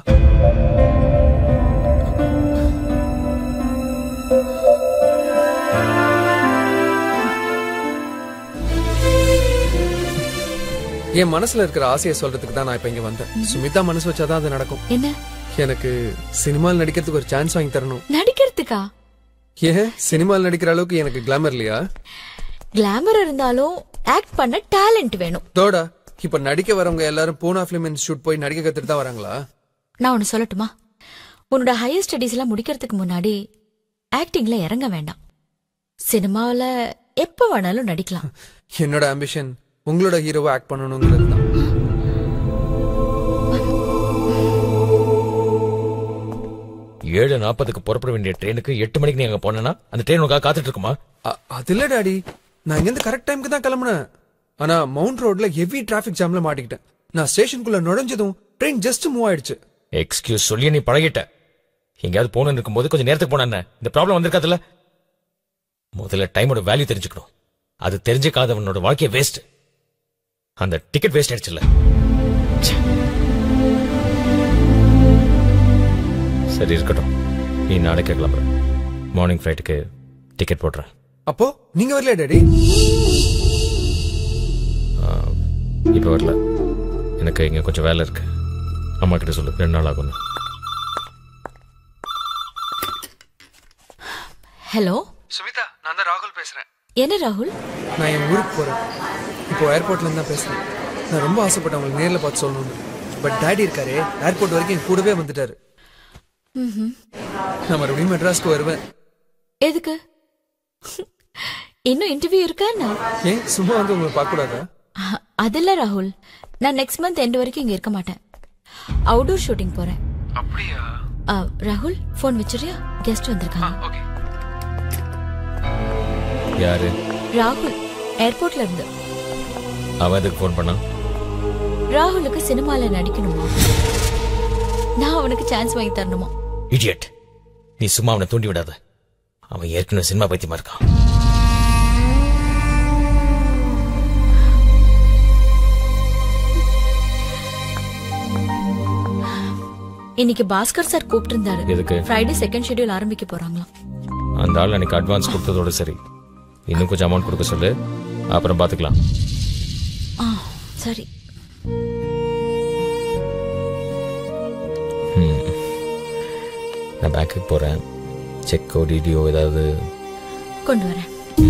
என் மனசுல இருக்கிற ஆசையை சொல்றதுக்கு தான் நான் இப்ப இங்க வந்தேன் சுமிதா மனசு வச்சாதான் அது நடக்கும் என்ன எனக்கு சினிமாவில் நடிக்கிறதுக்கு ஒரு சான்ஸ் வாங்கி தரணும் நடிக்கிறதுக்கா ஏன் சினிமாவில் நடிக்கிற அளவுக்கு எனக்கு கிளாமர் இல்லையா கிளாமர் இருந்தாலும் ஆக்ட் பண்ண டேலண்ட் வேணும் தோடா இப்ப நடிக்க வரவங்க எல்லாரும் பூனா பிலிம் இன்ஸ்டியூட் போய் நடிக்க கத்துட்டு தான் வராங்களா நான் ஒன்னு சொல்லட்டுமா உன்னோட ஹையர் ஸ்டடீஸ் எல்லாம் முடிக்கிறதுக்கு முன்னாடி ஆக்டிங்ல இறங்க வேண்டாம் சினிமாவுல எப்ப வேணாலும் நடிக்கலாம் என்னோட ஆம்பிஷன் உங்களோட ஹீரோவை ஆக்ட் பண்ணணுங்கிறது தான் ஏழு நாற்பதுக்கு புறப்பட வேண்டிய ட்ரெயினுக்கு எட்டு மணிக்கு நீ அங்க போனேன்னா அந்த ட்ரெயின் உனக்காக காத்துட்டு இருக்குமா அ- அது இல்ல டாடி நான் இங்கிருந்து கரெக்ட் டைம்க்கு தான் கிளம்புனேன் ஆனா மவுண்ட் ரோட்ல ஹெவி டிராபிக் ஜாம்ல மாட்டிக்கிட்டேன் நான் ஸ்டேஷனுக்குள்ள நுழைஞ்சதும் ட்ரெயின் ஜஸ்ட் மூவ் ஆயிடுச்சு எக்ஸ்கியூஸ் சொல்லி நீ பழகிட்ட எங்கேயாவது போகணும்னு இருக்கும்போது கொஞ்சம் நேரத்துக்கு போனா என்ன? இந்த ப்ராப்ளம் வந்திருக்காதுல்ல முதல்ல டைமோட வேல்யூ தெரிஞ்சுக்கணும் அது தெரிஞ்சுக்காதவனோட வாழ்க்கைய வேஸ்ட் அந்த டிக்கெட் வேஸ்ட் ஆயிடுச்சுல்ல ச்சே. சரி இருக்கட்டும் நீ நாளைக்கு கிளம்புற மார்னிங் ஃபிளைட்டுக்கு டிக்கெட் போடுறேன் அப்போ நீங்க வரலையா டாடி இப்போ வரல எனக்கு இங்க கொஞ்சம் வேலை இருக்கு அம்மா கிட்ட சொல்லு ரெண்டு நாள் ஆகும்னு ஹலோ சுமிதா நான் தான் ராகுல் பேசுறேன் என்ன ராகுல் நான் என் ஊருக்கு போறேன் இப்போ ஏர்போர்ட்ல இருந்து தான் பேசுறேன் நான் ரொம்ப ஆசைப்பட்டேன் உங்களுக்கு நேர்ல பார்த்து சொல்லணும்னு பட் டாடி இருக்காரு ஏர்போர்ட் வரைக்கும் என் கூடவே வந்துட்டாரு ம்ஹும். நான் மறுபடியும் மெட்ராஸ்க்கு வருவேன் எதுக்கு இன்னும் இன்டர்வியூ இருக்கா என்ன ஏன் சும்மா வந்து உங்களை பார்க்க கூடாதா அ- அதில்ல ராகுல் நான் நெக்ஸ்ட் மந்த் எண்ட் வரைக்கும் இங்க இருக்க மாட்டேன் அவுடோர் ஷூட்டிங் போறேன் அப்படியா அ, ராகுல் ஃபோன் வச்சிரியா கெஸ்ட் வந்திருக்காங்க யாரு ராகுல் ஏர்போர்ட்ல இருந்து அவன் எதுக்கு ஃபோன் பண்ணா ராகுலுக்கு சினிமால நடிக்கணுமா நான் அவனுக்கு சான்ஸ் வாங்கி தரணுமா இடியட் நீ சும்மா அவனை தூண்டி விடாத அவன் ஏற்கனவே சினிமா பைத்தியமா இருக்கான் இன்னைக்கு பாஸ்கர் சார் கூப்பிட்டு இருந்தாரு எதுக்கு? ஃப்ரைடே செகண்ட் ஷெட்யூல் ஆரம்பிக்க போறாங்களாம் அந்த ஆள் எனக்கு அட்வான்ஸ் கொடுத்ததோட சரி இன்னும் கொஞ்சம் அமௌண்ட் கொடுக்க சொல்லு அப்புறம் பாத்துக்கலாம் ஆ சரி ம். நான் பேங்க்குக்கு போறேன் செக்கோ டிடிஓ ஏதாவது கொண்டு வரேன்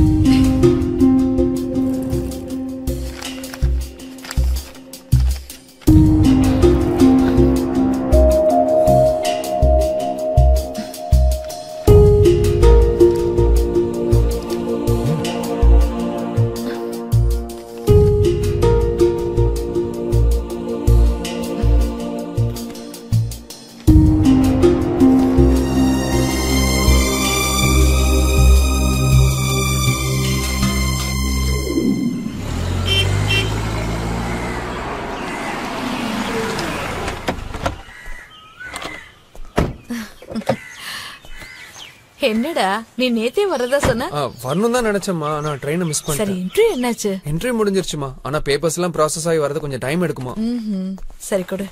என்னடா நீ நேத்தே வரதா சொன்ன ஆ, வரணும் தான் நினைச்சேம்மா ஆனா ட்ரெயினை மிஸ் சரி பண்ணிட்டேன் இன்டர்வியூ என்னாச்சு என்ட்ரி முடிஞ்சிருச்சுமா ஆனா பேப்பர்ஸ் எல்லாம் ப்ராசஸ் ஆகி வரது கொஞ்சம் டைம் எடுக்குமா ம்ஹும். சரி கொடு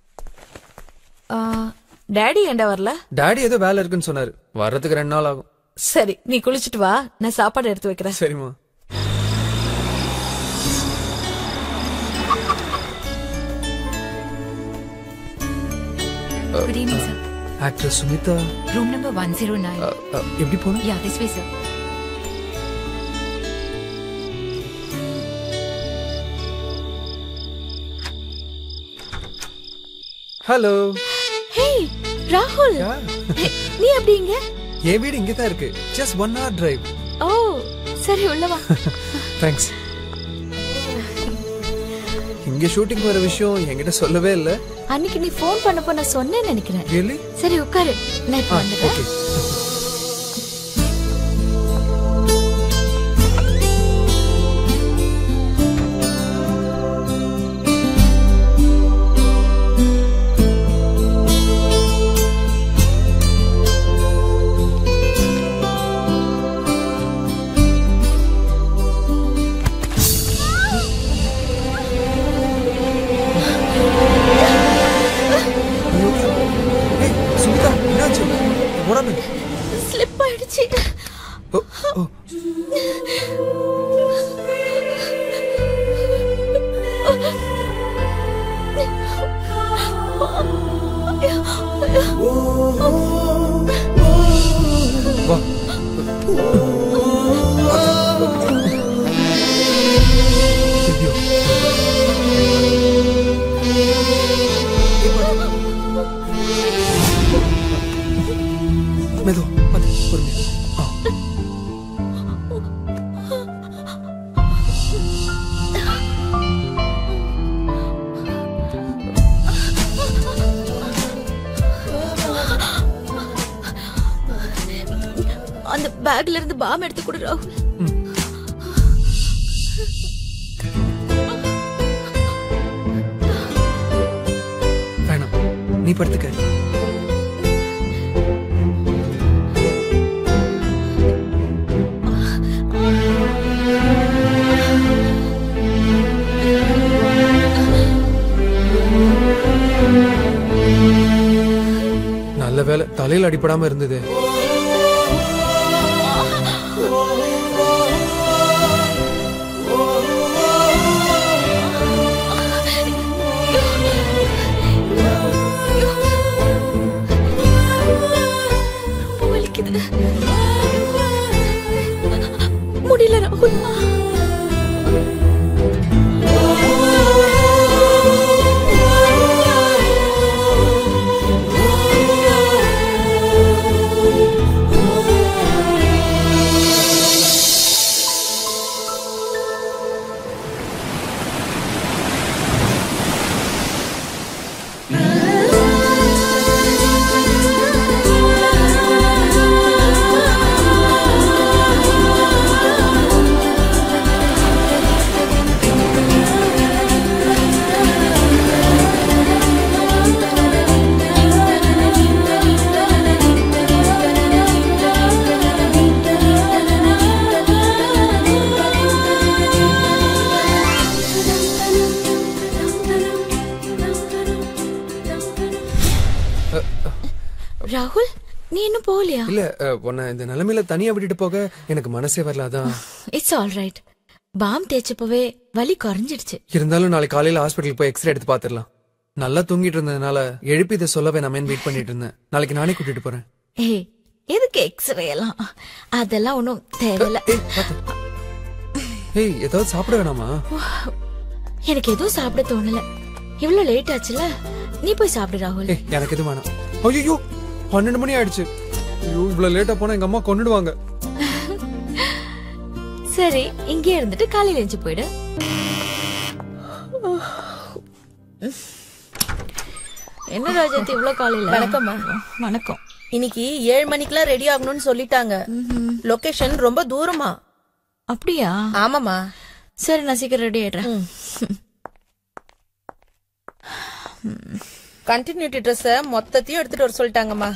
டாடி ஏண்டா வரல டாடி ஏதோ வேலை இருக்குன்னு சொன்னாரு வர்றதுக்கு ரெண்டு நாள் ஆகும் சரி நீ குளிச்சிட்டு வா நான் சாப்பாடு எடுத்து வைக்கிறேன் சரிம்மா Good evening, sir. Actor Sumitha Room number 109. அ, அ, எப்படி போகணும் Yeah, this way, sir. Hello hey ராகுல் நீ எப்படி இங்க என் வீடு இங்கே தான் இருக்கு ஜஸ்ட் ஒன் hour டிரைவ் ஓ சரி உள்ள வா தேங்க்ஸ் இங்க ஷூட்டிங் வர விஷயம் என்கிட்ட சொல்லவே இல்ல அன்னைக்கு நீ ஃபோன் பண்ணப்போ நான் சொன்னேன்னு நினைக்கிறேன் ரியலி சரி உட்காரு நான் இப்ப வந்துடுறேன் ஓகே சுமிதா என்னாச்சு உடம்பு ஸ்லிப் ஆயிடுச்சு ஓ ஓ வா ஐயோ மெது அது பொறுமையா ஆ அந்த பேக்ல இருந்து பாம் எடுத்து கொடு ராகுல் வேணாம் நீ படுத்துக்க நல்ல வேலை தலையில் அடிபடாம இருந்தது வலிக்குது முடியல ராகுல் ராகுல் நீ இன்னும் போகலையா இல்ல அஹ், உன்னை இந்த நிலைமையில தனியா விட்டுட்டு போக எனக்கு மனசே வரல அதான் இட்ஸ் ஆல் ரைட் பாம் தேய்ச்சப்பவே வலி குறைஞ்சிடுச்சு இருந்தாலும் நாளைக்கு காலையில ஹாஸ்பிட்டலுக்கு போய் எக்ஸ்ரே எடுத்து பாத்துடலாம் நல்லா தூங்கிட்டு இருந்ததுனால எழுப்பி இதை சொல்லவே நான் வெயிட் பண்ணிட்டு இருந்தேன் நாளைக்கு நானே கூட்டிட்டு போறேன் ஏய் எதுக்கு எக்ஸ்ரே எல்லாம் அதெல்லாம் ஒன்றும் தேவையில்ல ஏய் ஏதாவது சாப்பிட வேணாமா எனக்கு எதுவும் சாப்பிட தோணல இவ்வளவு லேட் ஆச்சுல நீ போய் சாப்பிடு ராகுல் ஏய் எனக்கு எதுவும் வேணாம் ஐயோ பன்னெண்டு மணி ஆயிடுச்சு ஐயோ இவ்வளவு லேட்டா போனா எங்க அம்மா கொன்னுடுவாங்க சரி இங்கே இருந்துட்டு காலையில எழுந்து போயிடு என்ன ராஜாத்தி இவ்ளோ காலையில வணக்கம்மா வணக்கம் இன்னைக்கு ஏழு மணிக்கெல்லாம் ரெடி ஆகணும்னு சொல்லிட்டாங்க லொகேஷன் ரொம்ப தூரமா அப்படியா ஆமாமா சரி நான் சீக்கிரம் ரெடி ஆயிடுறேன் கண்டினியூட்டி ட்ரெஸ் மொத்தத்தையும் எடுத்துட்டு வர சொல்லிட்டாங்கம்மா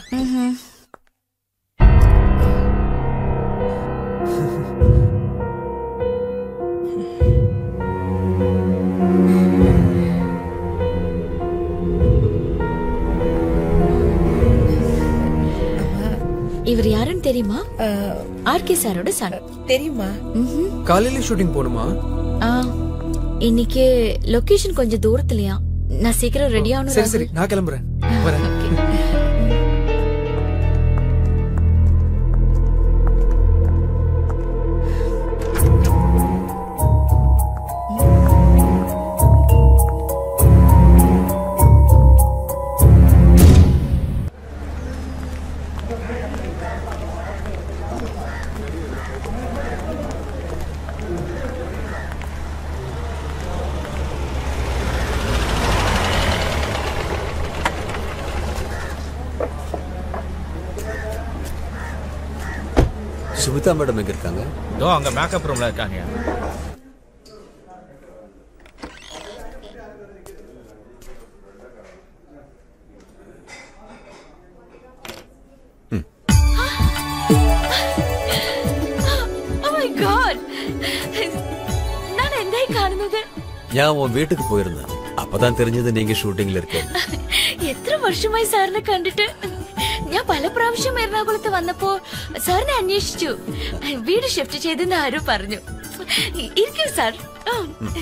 இவர் யாருன்னு தெரியுமா ஆர்கே சாரோட சன் தெரியுமா காலையில ஷூட்டிங் போகணுமா இன்னைக்கு லொகேஷன் கொஞ்சம் தூரத்துலயா நான் சீக்கிரம் ரெடி ஆகணும் சரி சரி நான் கிளம்புறேன் வரேன் சுமிதா மேடம் எங்க இருக்காங்க இதோ அங்க மேக்கப் ரூம்ல இருக்காங்க Oh my god நான் എന്തായി കാണുന്നത് ഞാൻ ഉൻ വീട്ടിക്ക് പോയിരുന്നു അപ്പതാൻ தெரிஞ்சது நீங்க ഷൂട്ടിംഗിൽ இருக்கேன் എത്ര വർഷമായി സാറിനെ കണ്ടിട്ട് ഞാൻ പല പ്രാവശ്യം എറണാകുളത്ത് വന്നപ്പോ സാറിനെ അന്വേഷിച്ചു വീട് ഷിഫ്റ്റ് ചെയ്തെന്ന് ആരോ പറഞ്ഞു ഇ- ഇരിക്കൂ സാർ ആ.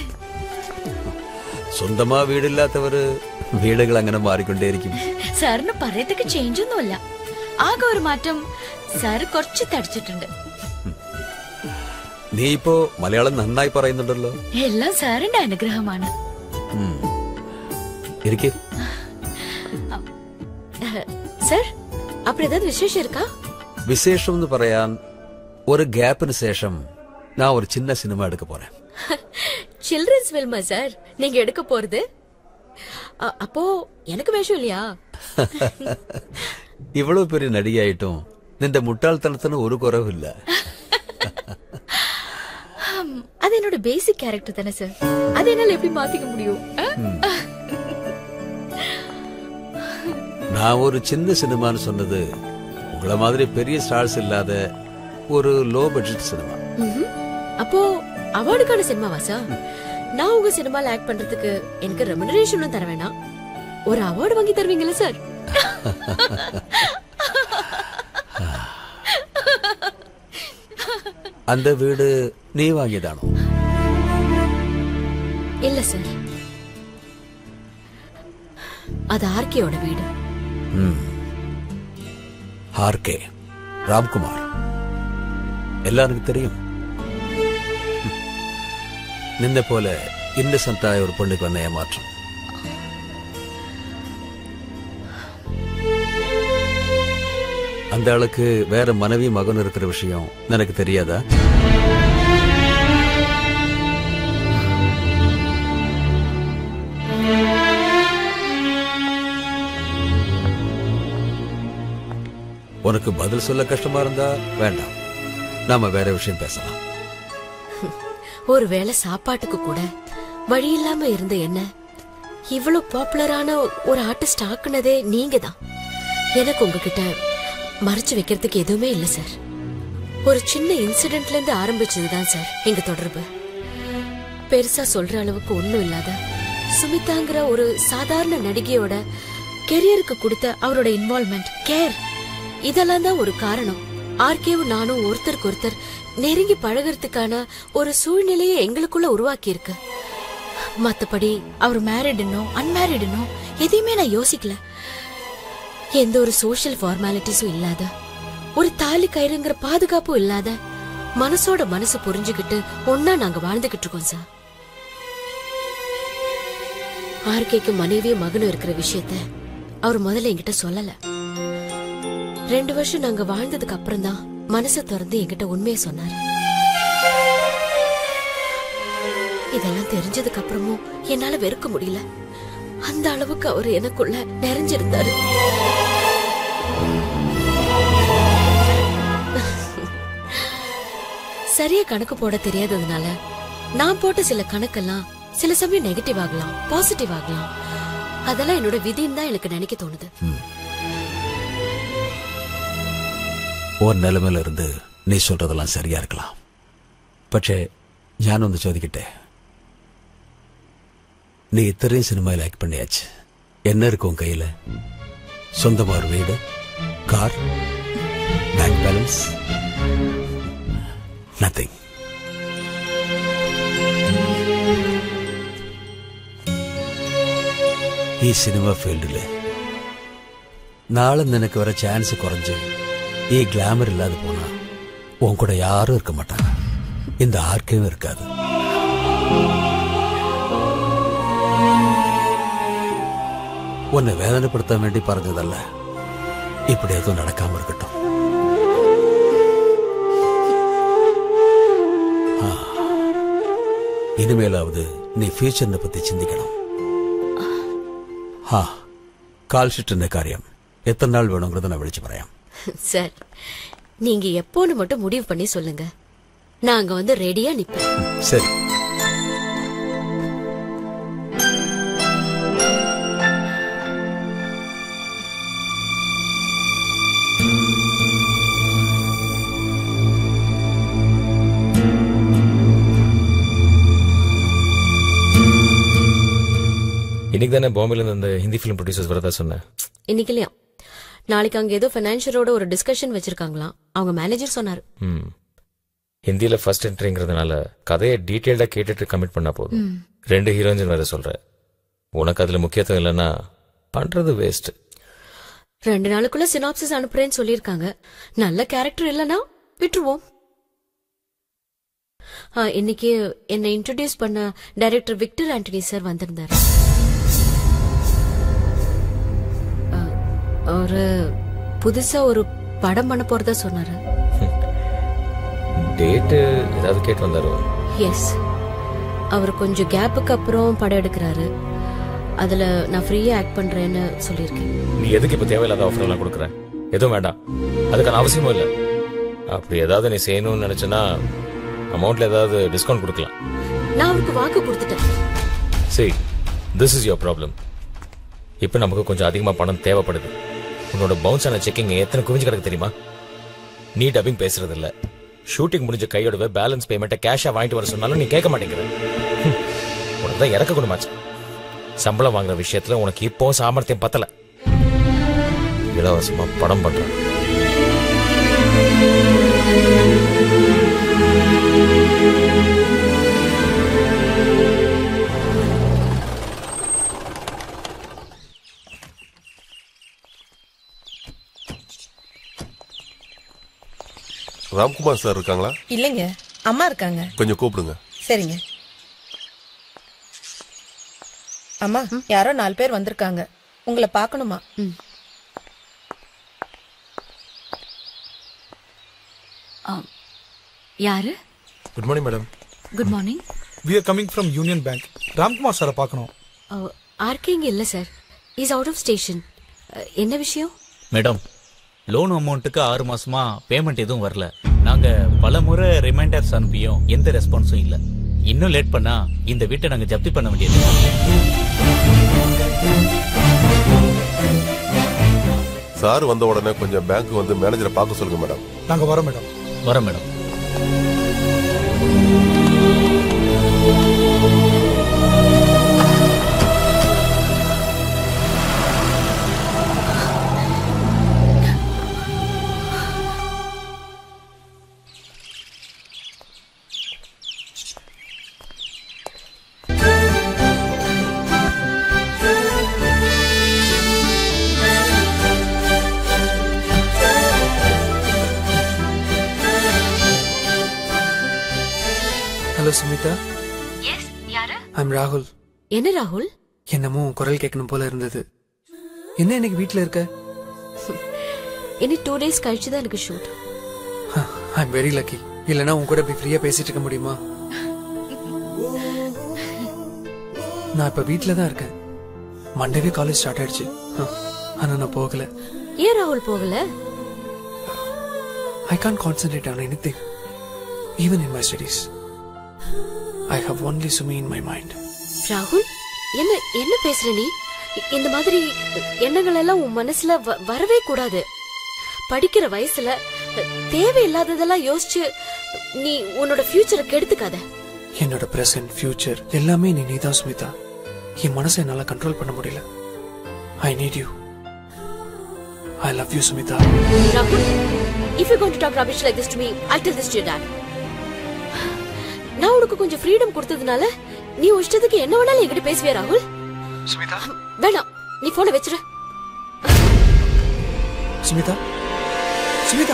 സ്വന്തമാ വീടില്ലാത്തവര് വീടുകൾ അങ്ങനെ മാറിക്കൊണ്ടേയിരിക്കും സാറിന് പറയത്തൊക്കെ ചേഞ്ച് ഒന്നുമല്ല ആകെ ഒരു മാറ്റം സാറ് കുറച്ച് തടിച്ചിട്ടുണ്ട് നീ ഇപ്പോ മലയാളം നന്നായി പറയുന്നുണ്ടല്ലോ എല്ലാം സാറിന്റെ അനുഗ്രഹമാണ് ഉം. ഇരിക്കെ സാർ അപ്പൊ ഏതാ വിശേഷം ഇരിക്കാ വിശേഷം എന്ന് പറയാൻ ഒരു ഗ്യാപ്പിന് ശേഷം ഞാൻ ഒരു ചിന്ന സിനിമ എടുക്ക പോறேன் சில்ட்ரன்ஸ் ஃபில்மா சார் நீங்க எடுக்க போறது அ- அப்போ எனக்கு வேஷம் இல்லையா இவ்வளவு பெரிய நடிகையாயிட்டும் നിന്റെ മുട്ടാൾത്തനത്തിന് ഒരു കുറവില്ല ஹம், அது என்னோட பேசிக் கேரக்டர் தானே சார் அது என்னால எப்படி மாத்திக்க முடியும் ஆ? நான் ஒரு சின்ன சினிமான்னு சொன்னது உங்கள மாதிரி பெரிய ஸ்டார்ஸ் இல்லாத ஒரு லோ பட்ஜெட் சினிமா ம்ஹும். அப்போ அவார்டுக்கான சினிமாவா சார் நான் உங்க சினிமால ஆக்ட் பண்றதுக்கு எனக்கு ரெமுனரேஷனும் தர வேணாம் ஒரு அவார்டு வாங்கி தருவீங்களா சார் அந்த வீடு நீ வாங்கியதானோ இல்ல சார் அது ஆர்கேயோட வீடு ம். ஆர்கே ராம்குமார் எல்லாருக்கும் தெரியும் ம். நின்ன போல இன்னசென்டாய ஒரு பொண்ணுக்கு வந்த ஏமாற்றம் அந்த ஆளுக்கு வேற மனைவி மகன் இருக்கிற விஷயம் எனக்கு தெரியாதா உனக்கு பதில் சொல்ல கஷ்டமா இருந்தா வேண்டாம் நாம வேற விஷயம் பேசலாம் ஒருவேளை சாப்பாட்டுக்கு கூட வழி இல்லாம இருந்த என்ன இவ்வளவு பாப்புலரான ஒரு ஆர்டிஸ்ட் ஆக்குனதே நீங்க தான் எனக்கு உங்ககிட்ட மறைச்சு வைக்கிறதுக்கு எதுவுமே இல்ல சார் ஒரு சின்ன இன்சிடென்ட்ல இருந்து ஆரம்பிச்சதுதான் சார் எங்க தொடர்பு பெருசா சொல்ற அளவுக்கு ஒண்ணும் இல்லாத சுமிதாங்கிற ஒரு சாதாரண நடிகையோட கெரியருக்கு கொடுத்த அவரோட இன்வால்மெண்ட் கேர் இதெல்லாம் தான் ஒரு காரணம் ஆர்கேவும் நானும் ஒருத்தருக்கு ஒருத்தர் நெருங்கி பழகிறதுக்கான ஒரு சூழ்நிலையை எங்களுக்குள்ள உருவாக்கி இருக்கு மத்தபடி அவர் மேரிடுனோ அன்மேரிடுனோ எதையுமே நான் யோசிக்கல எந்த ஒரு சோஷியல் ஃபார்மாலிட்டிஸும் இல்லாத ஒரு தாலி கயிறுங்கிற பாதுகாப்பும் இல்லாத மனசோட மனசு புரிஞ்சுகிட்டு ஒன்னா நாங்க வாழ்ந்துகிட்டு இருக்கோம் சார் ஆர்கேக்கு மனைவியும் மகனும் இருக்கிற விஷயத்த அவர் முதல்ல என்கிட்ட சொல்லல ரெண்டு வருஷம் நாங்க வாழ்ந்ததுக்கு அப்புறம் தான் மனசை திறந்து என்கிட்ட உண்மையை சொன்னாரு இதெல்லாம் தெரிஞ்சதுக்கு அப்புறமும் என்னால வெறுக்க முடியல அந்த அளவுக்கு அவர் எனக்குள்ள நிறைஞ்சிருந்தாரு சரியா கணக்கு போட தெரியாததுனால நான் போட்ட சில கணக்கெல்லாம் சில சமயம் நெகட்டிவ் ஆகலாம் பாசிட்டிவ் ஆகலாம் அதெல்லாம் என்னோட விதின்னு தான் எனக்கு நினைக்க தோணுது ഒരു നിലമേല ഇருந்து നീ சொல்றதெல்லாம் சரியா இருக்கலாம் പക്ഷേ ഞാനൊന്ന് ചോദിക്കട്ടെ நீ இத்தனையும் சினிமாவில் ஆக்ட் பண்ணியாச்சு என்ன இருக்கு உன் கையில சொந்தமா ஒரு வீடு கார் பேங்க் பேலன்ஸ் நத்திங் ഈ സിനിമ ഫീൽഡില് നാളെ നിനക്ക് വരെ ചാൻസ് കുറഞ്ഞ് ഈ கிளாமர் இல்லாத போனா உன் கூட யாரும் இருக்க மாட்டாங்க இந்த ஆர்க்கையும் இருக்காது உன்னை வேதனைப்படுத்த வேண்டி പറഞ്ഞതല്ല இப்படி எதுவும் நடக்காம இருக்கட்டும் ஆ. இனிமேலாவது நீ ஃபியூச்சர்னை பத்தி சிந்திக்கணும் ஆ கால் ஷீட் காரியம் எத்தனை நாள் வேணுங்கிறத நான் விളിച്ചു പറയാം சார் நீங்க எப்போன்னு மட்டும் முடிவு பண்ணி சொல்லுங்க நாங்க வந்து ரெடியா நிப்பேன் சரி இன்னைக்கு தானே பாம்பேல இருந்து அந்த ஹிந்தி ஃபிலிம் ப்ரொடியூசர்ஸ் வரதா சொன்னேன் இன்னைக்கு இல்லையா நாளைக்கு அங்க ஏதோ பைனான்சியரோட ஒரு டிஸ்கஷன் வச்சிருக்காங்களாம் அவங்க மேனேஜர் சொன்னாரு ம் ஹிந்தியில ஃபர்ஸ்ட் என்ட்ரிங்கிறதுனால கதையை டீட்டெயில்டா கேட்டுட்டு கமிட் பண்ணா போதும் ம். ரெண்டு ஹீரோயின்ஸ் வேற சொல்ற உனக்கு அதுல முக்கியத்துவம் இல்லைன்னா பண்றது வேஸ்ட் ரெண்டு நாளுக்குள்ள சினாப்சிஸ் அனுப்புறேன்னு சொல்லியிருக்காங்க நல்ல கேரக்டர் இல்லனா விட்டுருவோம் ஆ, இன்னைக்கு என்னை இன்ட்ரடியூஸ் பண்ண டைரக்டர் விக்டர் ஆண்டனி சார் வந்திருந்தாரு ஆ, அவரு புதுசா ஒரு படம் பண்ண போறதா சொன்னாரு டேட்டு ஏதாவது கேட்டு வந்தாரோ எஸ் அவர் கொஞ்சம் கேப்புக்கு அப்புறம் படம் எடுக்கிறாரு அதுல நான் ஃப்ரீயா ஆக்ட் பண்றேன்னு சொல்லியிருக்கேன் நீ எதுக்கு இப்ப தேவையில்லாத ஆஃபர் எல்லாம் கொடுக்குற எதுவும் வேண்டாம் அதுக்கான அவசியமும் இல்லை அப்படி ஏதாவது நீ செய்யணும்னு நினைச்சனா அமௌண்ட்ல ஏதாவது டிஸ்கவுண்ட் கொடுக்கலாம் நான் அவருக்கு வாக்கு கொடுத்துட்டேன் சரி திஸ் இஸ் யோர் ப்ராப்ளம் இப்போ நமக்கு கொஞ்சம் அதிகமாக பணம் தேவைப்படுது உன்னோட பவுன்ஸ் ஆன செக்கிங் எத்தனை குவிஞ்சு கிடக்கு தெரியுமா நீ டப்பிங் பேசுறது இல்ல ஷூட்டிங் முடிஞ்ச கையோடவே பேலன்ஸ் பேமெண்ட்டை கேஷா வாங்கிட்டு வர சொன்னாலும் நீ கேட்க மாட்டேங்கிற ஹம். உனக்கு தான் இறக்க குணமாச்சு சம்பளம் வாங்குற விஷயத்துல உனக்கு இப்போ சாமர்த்தியம் பத்தல இலவசமா படம் பண்றேன் ராம்குமார் சார் இருக்காங்களா இல்லைங்க அம்மா இருக்காங்க கொஞ்சம் கூப்பிடுங்க சரிங்க அம்மா யாரோ நாலு பேர் வந்திருக்காங்க உங்களை பார்க்கணுமா யாரு good morning madam good morning we are coming from union bank Ramkumar சாரை பார்க்கணும் ஆர்கே இங்க இல்ல sir is out of station என்ன விஷயம் மேடம் லோன் அமௌண்ட்டுக்கு ஆறு மாசமா பேமெண்ட் எதுவும் வரல நாங்க பல முறை ரிமைண்டர்ஸ் அனுப்பியும் எந்த ரெஸ்பான்ஸும் இல்ல இன்னும் லேட் பண்ணா இந்த வீட்டை நாங்க ஜப்தி பண்ண வேண்டியது சார் வந்த உடனே கொஞ்சம் பேங்க் வந்து மேனேஜரை பார்க்க சொல்லுங்க மேடம் நாங்க வரோம் மேடம் வரோம் மேடம் ஹலோ சுமிதா எஸ் யாரு ஐம் ராகுல் என்ன ராகுல் என்னமோ உன் குரல் கேட்கணும் போல இருந்தது என்ன இன்னைக்கு வீட்ல இருக்க இனி டூ டேஸ் கழிச்சு தான் எனக்கு ஷூட் ஐம் வெரி லக்கி இல்லனா உன் கூட இப்படி ஃப்ரீயா பேசிட்டு இருக்க முடியுமா நான் இப்ப வீட்ல தான் இருக்கேன் மண்டேவே காலேஜ் ஸ்டார்ட் ஆயிடுச்சு ஹ, ஆனா நான் போகல ஏன் ராகுல் போகல I can't concentrate on anything even in my studies I have only Sumi in my mind ராகுல் என்ன என்ன பேசுற நீ இ- இந்த மாதிரி எண்ணங்கள் எல்லாம் உன் மனசுல வ- வரவே கூடாது படிக்கிற வயசுல அ, தேவையில்லாததெல்லாம் யோசிச்சு நீ உன்னோட ஃபியூச்சரை கெடுத்துக்காத என்னோட பிரசன்ட் ஃபியூச்சர் எல்லாமே நீ நீதான் சுமிதா என் மனசை என்னால கண்ட்ரோல் பண்ண முடியல I need you I love you Sumitha ராகுல் if you're going to talk rubbish like this to me I'll tell this to your dad நான் உனக்கு கொஞ்சம் ஃப்ரீடம் கொடுத்ததுனால நீ உன் இஷ்டத்துக்கு என்ன வேணாலும் என்கிட்ட பேசுவியா ராகுல் சுமிதா வேணாம் நீ போனை வச்சிரு சுமிதா சுமிதா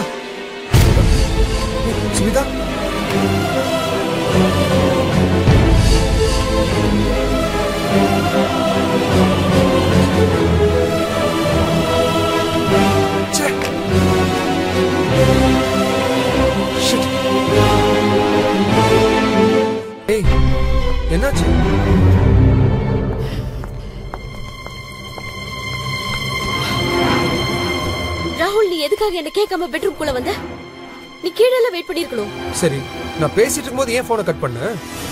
சுமிதா ச்சே. Shit. ஏய் என்னாச்சு ராகுல் நீ எதுக்காக என்ன கேட்காம பெட்ரூம் குள்ள வந்த நீ கீழே எல்லாம் வெயிட் பண்ணிருக்கணும் சரி நான் பேசிட்டு இருக்கும்போது ஏன் போனை கட் பண்ண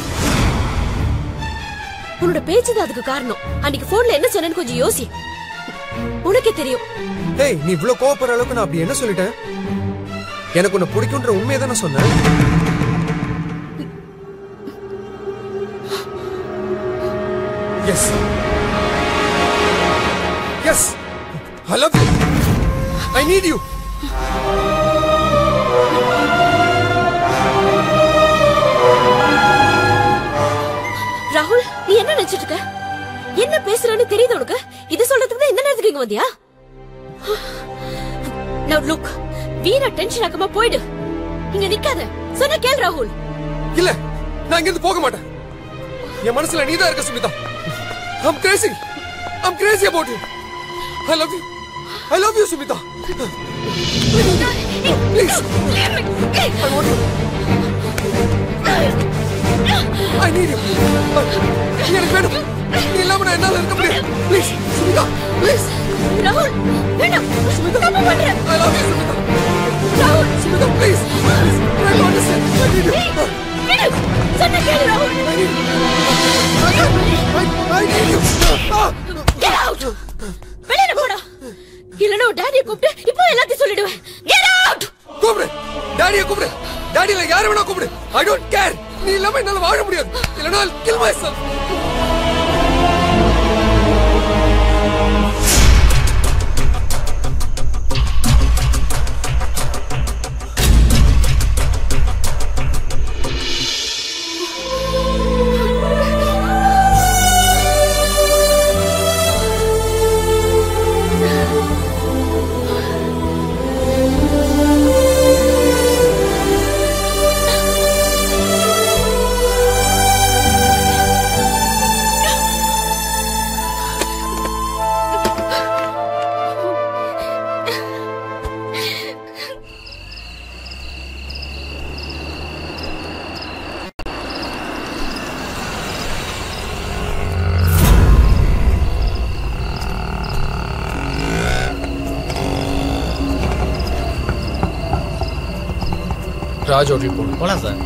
உன்னோட பேச்சு தான் அதுக்கு காரணம் அன்னைக்கு போன்ல என்ன சொன்னேன்னு கொஞ்சம் யோசி உனக்கே தெரியும் ஏய் நீ இவ்ளோ கோவப்படுற அளவுக்கு நான் அப்படி என்ன சொல்லிட்டேன் எனக்கு உன்னை பிடிக்குன்ற உண்மையை தானே சொன்னேன் yes yes I love you I need you ராகுல் நீ என்ன நினைச்சிட்டு இருக்க என்ன பேசுறன்னு தெரியுது உனக்கு இது சொல்றதுக்கு தான் இந்த நேரத்துக்கு இங்க வந்தியா நவ் லுக் வீணா டென்ஷன் ஆக்காம போயிடு இங்க நிக்காத சொன்ன கேள் ராகுல் இல்ல நான் இங்க இருந்து போக மாட்டேன் என் மனசுல நீதான் இருக்க Smitha I'm crazy I'm crazy about you I love you I love you Smitha Please I want you I need you நீ எனக்கு வேணும் நீ இல்லாம நான் என்னால இருக்க முடியாது ப்ளீஸ் சுமிதா ப்ளீஸ் ராகுல் வேண்டாம் தப்பு பண்ற I love you Sumitha please please try to understand I need you விடு சொன்ன கேளு ராகுல் I need you Get out! வெளியில போடா இல்லனா டாடியை கூப்பிட்டு இப்போ எல்லாத்தையும் சொல்லிடுவேன் Get out! கூப்பிடு டாடியை கூப்பிடு டாடியில யாரை வேணா கூப்பிடு ஐ டோன்ட் கேர் நீ இல்லாம என்னால வாழ முடியாது இல்லனா kill my self Raj hotel போகணும் போலாம் சார்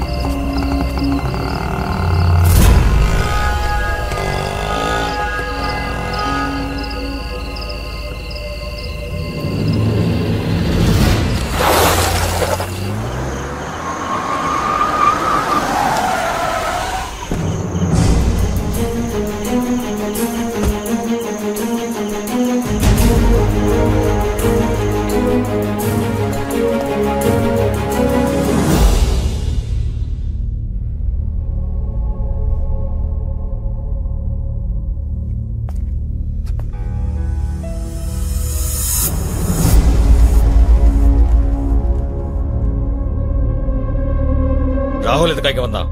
ராகுல் எதுக்காக வந்தான்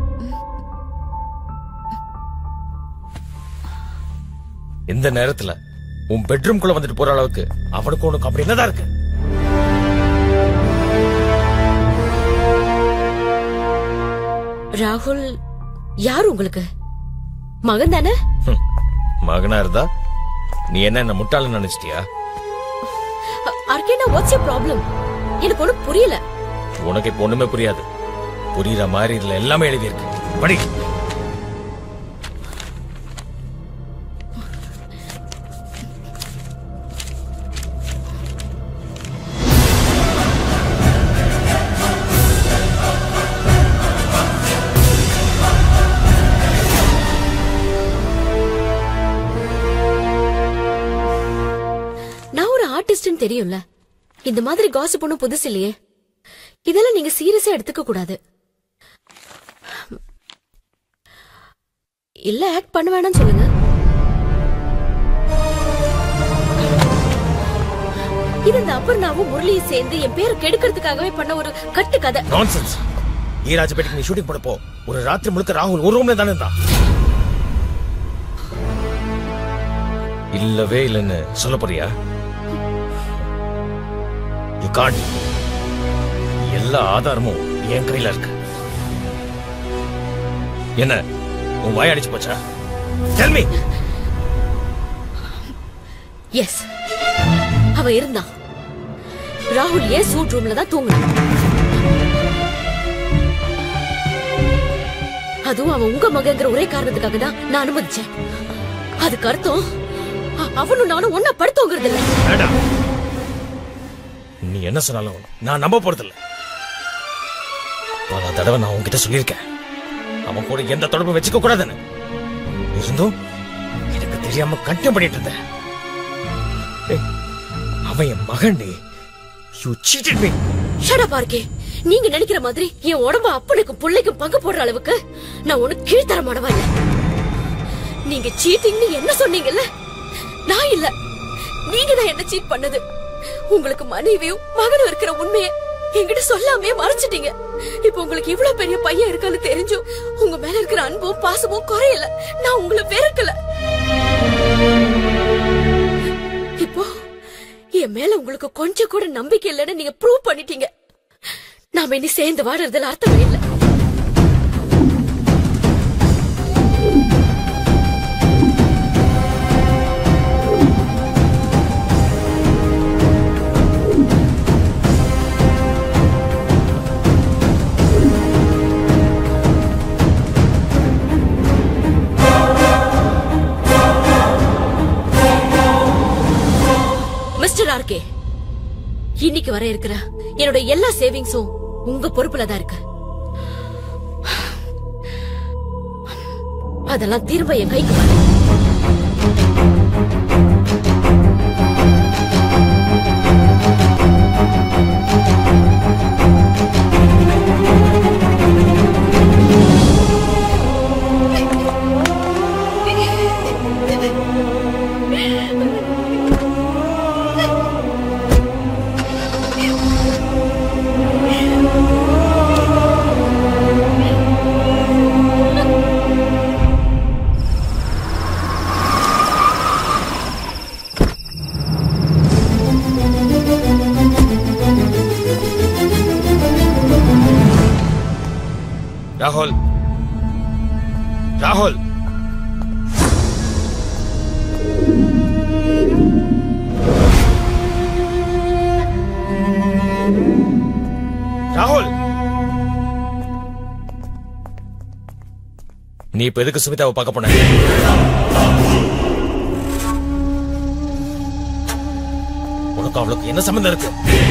இந்த நேரத்துல உன் பெட்ரூம்குள்ள வந்துட்டு போற அளவுக்கு அவனுக்கு உனக்கு அப்படி என்னதான் இருக்கு ராகுல் யார் உங்களுக்கு மகன் தானே மகனா இருந்தா நீ என்ன என்ன முட்டாளன்னு நினைச்சிட்டியா அர்கேனா வாட்ஸ் யூர் ப்ராப்ளம் எனக்கு ஒன்றும் புரியல உனக்கு இப்ப ஒண்ணுமே புரியாது புரியுற மாதிரி இதுல எல்லாமே எழுதி இருக்கு படி நான் ஒரு ஆர்டிஸ்ட்னு தெரியும்ல இந்த மாதிரி காசிப் ஒன்றும் புதுசு இல்லையே இதெல்லாம் நீங்க சீரியஸா எடுத்துக்க கூடாது இல்ல ஆக்ட் பண்ண வேணாம்னு சொல்லுங்க இது இந்த அப்பர்ணாவும் முரளியும் சேர்ந்து என் பேரை கெடுக்கிறதுக்காகவே பண்ண ஒரு கட்டு கதை நான்சென்ஸ் ஈராஜபேட்டைக்கு நீ ஷூட்டிங் போட போ ஒரு ராத்திரி முழுக்க ராகுல் ஒரு ரூம்ல தானே இருந்தான் இல்லவே இல்லைன்னு சொல்ல போறியா யூ காண்ட் எல்லா ஆதாரமும் என் கையில இருக்கு என்ன உன் வாய் அடிச்சு போச்சா டெல் மீ எஸ் அவ இருந்தான் ராகுல் ஏன் சூட் ரூம்ல தான் தூங்கினான் அதுவும் அவன் உங்க மகங்கிற ஒரே காரணத்துக்காக தான் நான் அனுமதிச்சேன் அதுக்கு அர்த்தம் அ- அவனும் நானும் ஒன்னா படுத்தோங்கிறது இல்ல வேண்டாம் நீ என்ன சொன்னாலும் நான் நம்ப போறதில்ல பல தடவை நான் உன்கிட்ட சொல்லியிருக்கேன் அவன் கூட எந்த தொடர்பும் வச்சுக்க கூடாதுன்னு இருந்தும் எனக்கு தெரியாம கண்டினியூ பண்ணிட்டு இருந்தேன் ஏய், அவன் என் மகன் யூ சீட்டட் மீ ஷட பார்க்கே நீங்க நினைக்கிற மாதிரி என் உடம்ப அப்பனுக்கும் பிள்ளைக்கும் பங்கு போடுற அளவுக்கு நான் உனக்கு கீழ்த்தரமானவா இல்ல நீங்க சீட்டிங்னு என்ன சொன்னீங்கல்ல நான் இல்ல நீங்க தான் என்ன சீட் பண்ணது உங்களுக்கு மனைவியும் மகனும் இருக்கிற உண்மையை என்கிட்ட சொல்லாமே மறைச்சிட்டீங்க இப்போ உங்களுக்கு இவ்வளவு பெரிய பையன் இருக்கான்னு தெரிஞ்சும் உங்க மேல இருக்கிற அன்பும் பாசமும் குறையல நான் உங்களை வெறுக்கல இப்போ என் மேல உங்களுக்கு கொஞ்சம் கூட நம்பிக்கை இல்லைன்னு நீங்க ப்ரூவ் பண்ணிட்டீங்க நாம இனி சேர்ந்து வாடுறதுல அர்த்தமே இல்ல இன்னைக்கு வர இருக்கிற என்னோட எல்லா சேவிங்ஸும் உங்க பொறுப்புல தான் இருக்கு அதெல்லாம் திரும்ப என் கைக்கு வரும் ராகுல் ராகுல் ராகுல் நீ இப்ப எதுக்கு சுமிதாவை பார்க்க போன உனக்கு அவளுக்கு என்ன சம்பந்தம் இருக்கு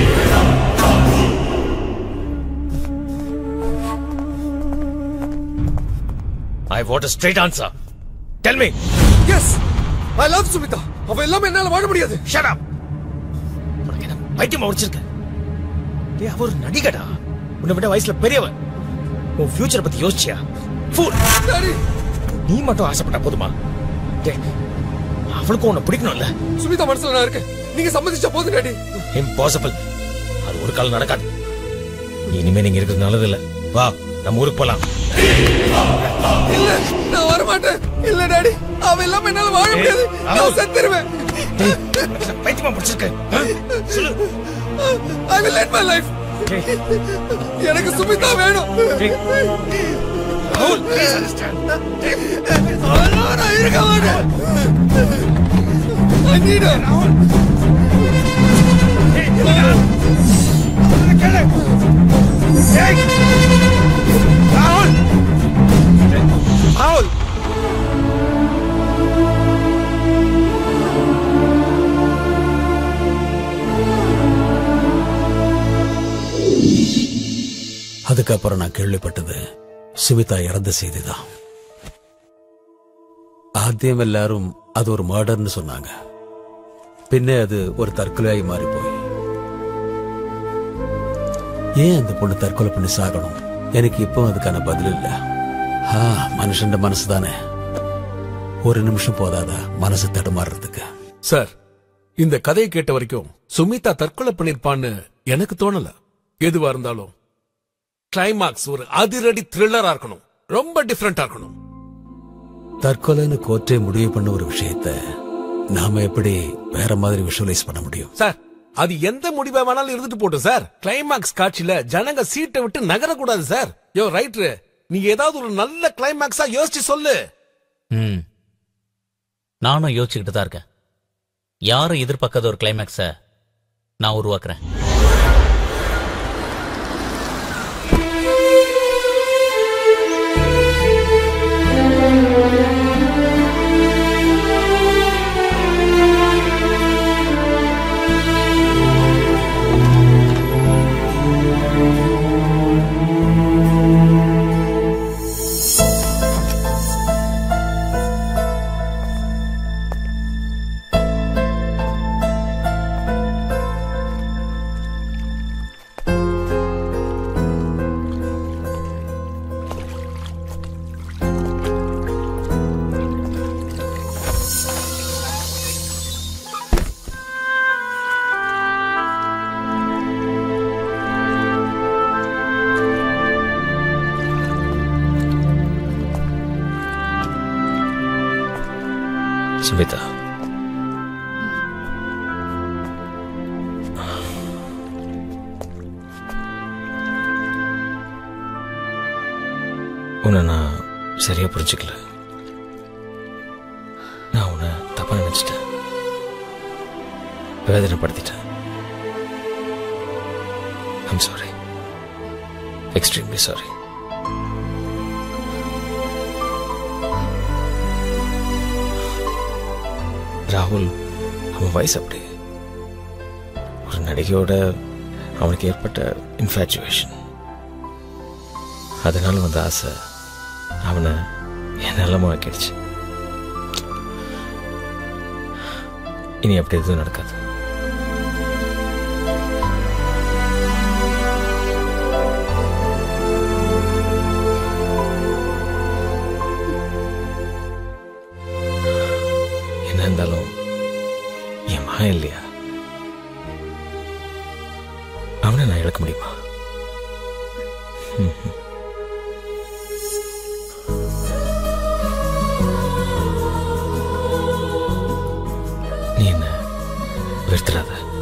I want a straight answer tell me yes I love Sumitha அவ எல்லாமே என்னால வாழ முடியாது ஷட் அப் உனக்கு என்ன பைத்தியம் முடிச்சிருக்க டேய் அவ ஒரு நடிகடா உன்னை விட வயசுல பெரியவன் உன் ஃபியூச்சரை பத்தி யோசிச்சியா ஃபூல் நீ மட்டும் ஆசைப்பட்டா போதுமா டேய் அவளுக்கும் உன்னை பிடிக்கணும்ல சுமிதா மனசுல நான் இருக்கேன் நீங்க சம்மதிச்சா போதும் டாடி இம்பாசிபிள் அது ஒரு காலம் நடக்காது இனிமே நீங்க இருக்கிறது நல்லது இல்ல வா நம்ம ஊருக்கு போலாம் இல்ல நான் வர மாட்டேன் இல்ல டாடி அவ எல்லாமே என்னால வாழ முடியாது நான் செத்துருவேன் பைத்தியமா முடிச்சிருக்க I will let my life எனக்கு சுமிதா வேணும் ராகுல் ப்ளீஸ் அண்டர்ஸ்டாண்ட் அதெல்லாம் நான் இருக்க மாட்டேன் I need her. ராகுல் ராகுல் அதுக்கப்புறம் நான் கேள்விப்பட்டது சுமிதா இறந்த செய்திதான் ஆദ്യം எல்லாரும் அது ஒரு மர்டர்னு சொன்னாங்க பின்னே அது ஒரு தற்கொலையாகி மாறி போய் ஏன் அந்த பொண்ணு தற்கொலை பண்ணி சாகணும் எனக்கு இப்போ அதுக்கான பதில் இல்ல ஆ மனுஷன் மனசு தானே ஒரு நிமிஷம் போதாதா மனசு தடுமாறுறதுக்கு சார் இந்த கதையை கேட்ட வரைக்கும் சுமிதா தற்கொலை பண்ணிருப்பான்னு எனக்கு தோணல எதுவா இருந்தாலும் கிளைமாக்ஸ் ஒரு அதிரடி த்ரில்லரா இருக்கணும் ரொம்ப டிஃபரெண்டா இருக்கணும் தற்கொலைன்னு கோர்ட்டே முடிவு பண்ண ஒரு விஷயத்த நாம எப்படி வேற மாதிரி விஷுவலைஸ் பண்ண முடியும் சார் அது எந்த முடிவா வேணாலும் இருந்துட்டு போட்டும் சார் கிளைமாக்ஸ் காட்சியில ஜனங்க சீட்டை விட்டு நகரக்கூடாது சார் யோ ரைட்ரு நீங்க ஏதாவது ஒரு நல்ல கிளைமாக்ஸா யோசிச்சு சொல்லு ம் நானும் யோசிச்சுக்கிட்டு தான் இருக்கேன் யாரும் எதிர்பார்க்காத ஒரு கிளைமேக்ஸை நான் உருவாக்குறேன் சுமிதா உன்னை நான் சரியா புரிஞ்சுக்கல நான் உன்னை தப்பா நினைச்சிட்டேன் வேதனைப்படுத்திட்டேன் ஐம் சாரி எக்ஸ்ட்ரீம்லி சாரி ராகுல் அவன் வயசு அப்படி ஒரு நடிகையோட அவனுக்கு ஏற்பட்ட இன்ஃபேச்சுவேஷன் அதனால வந்த ஆசை அவனை என் நிலமாக்கிடுச்சு இனி அப்படி எதுவும் நடக்காது என்ன இருந்தாலும் என் மகன் இல்லையா அவனை நான் இழக்க முடியுமா ம், ம். நீ என்ன வெறுத்துறாத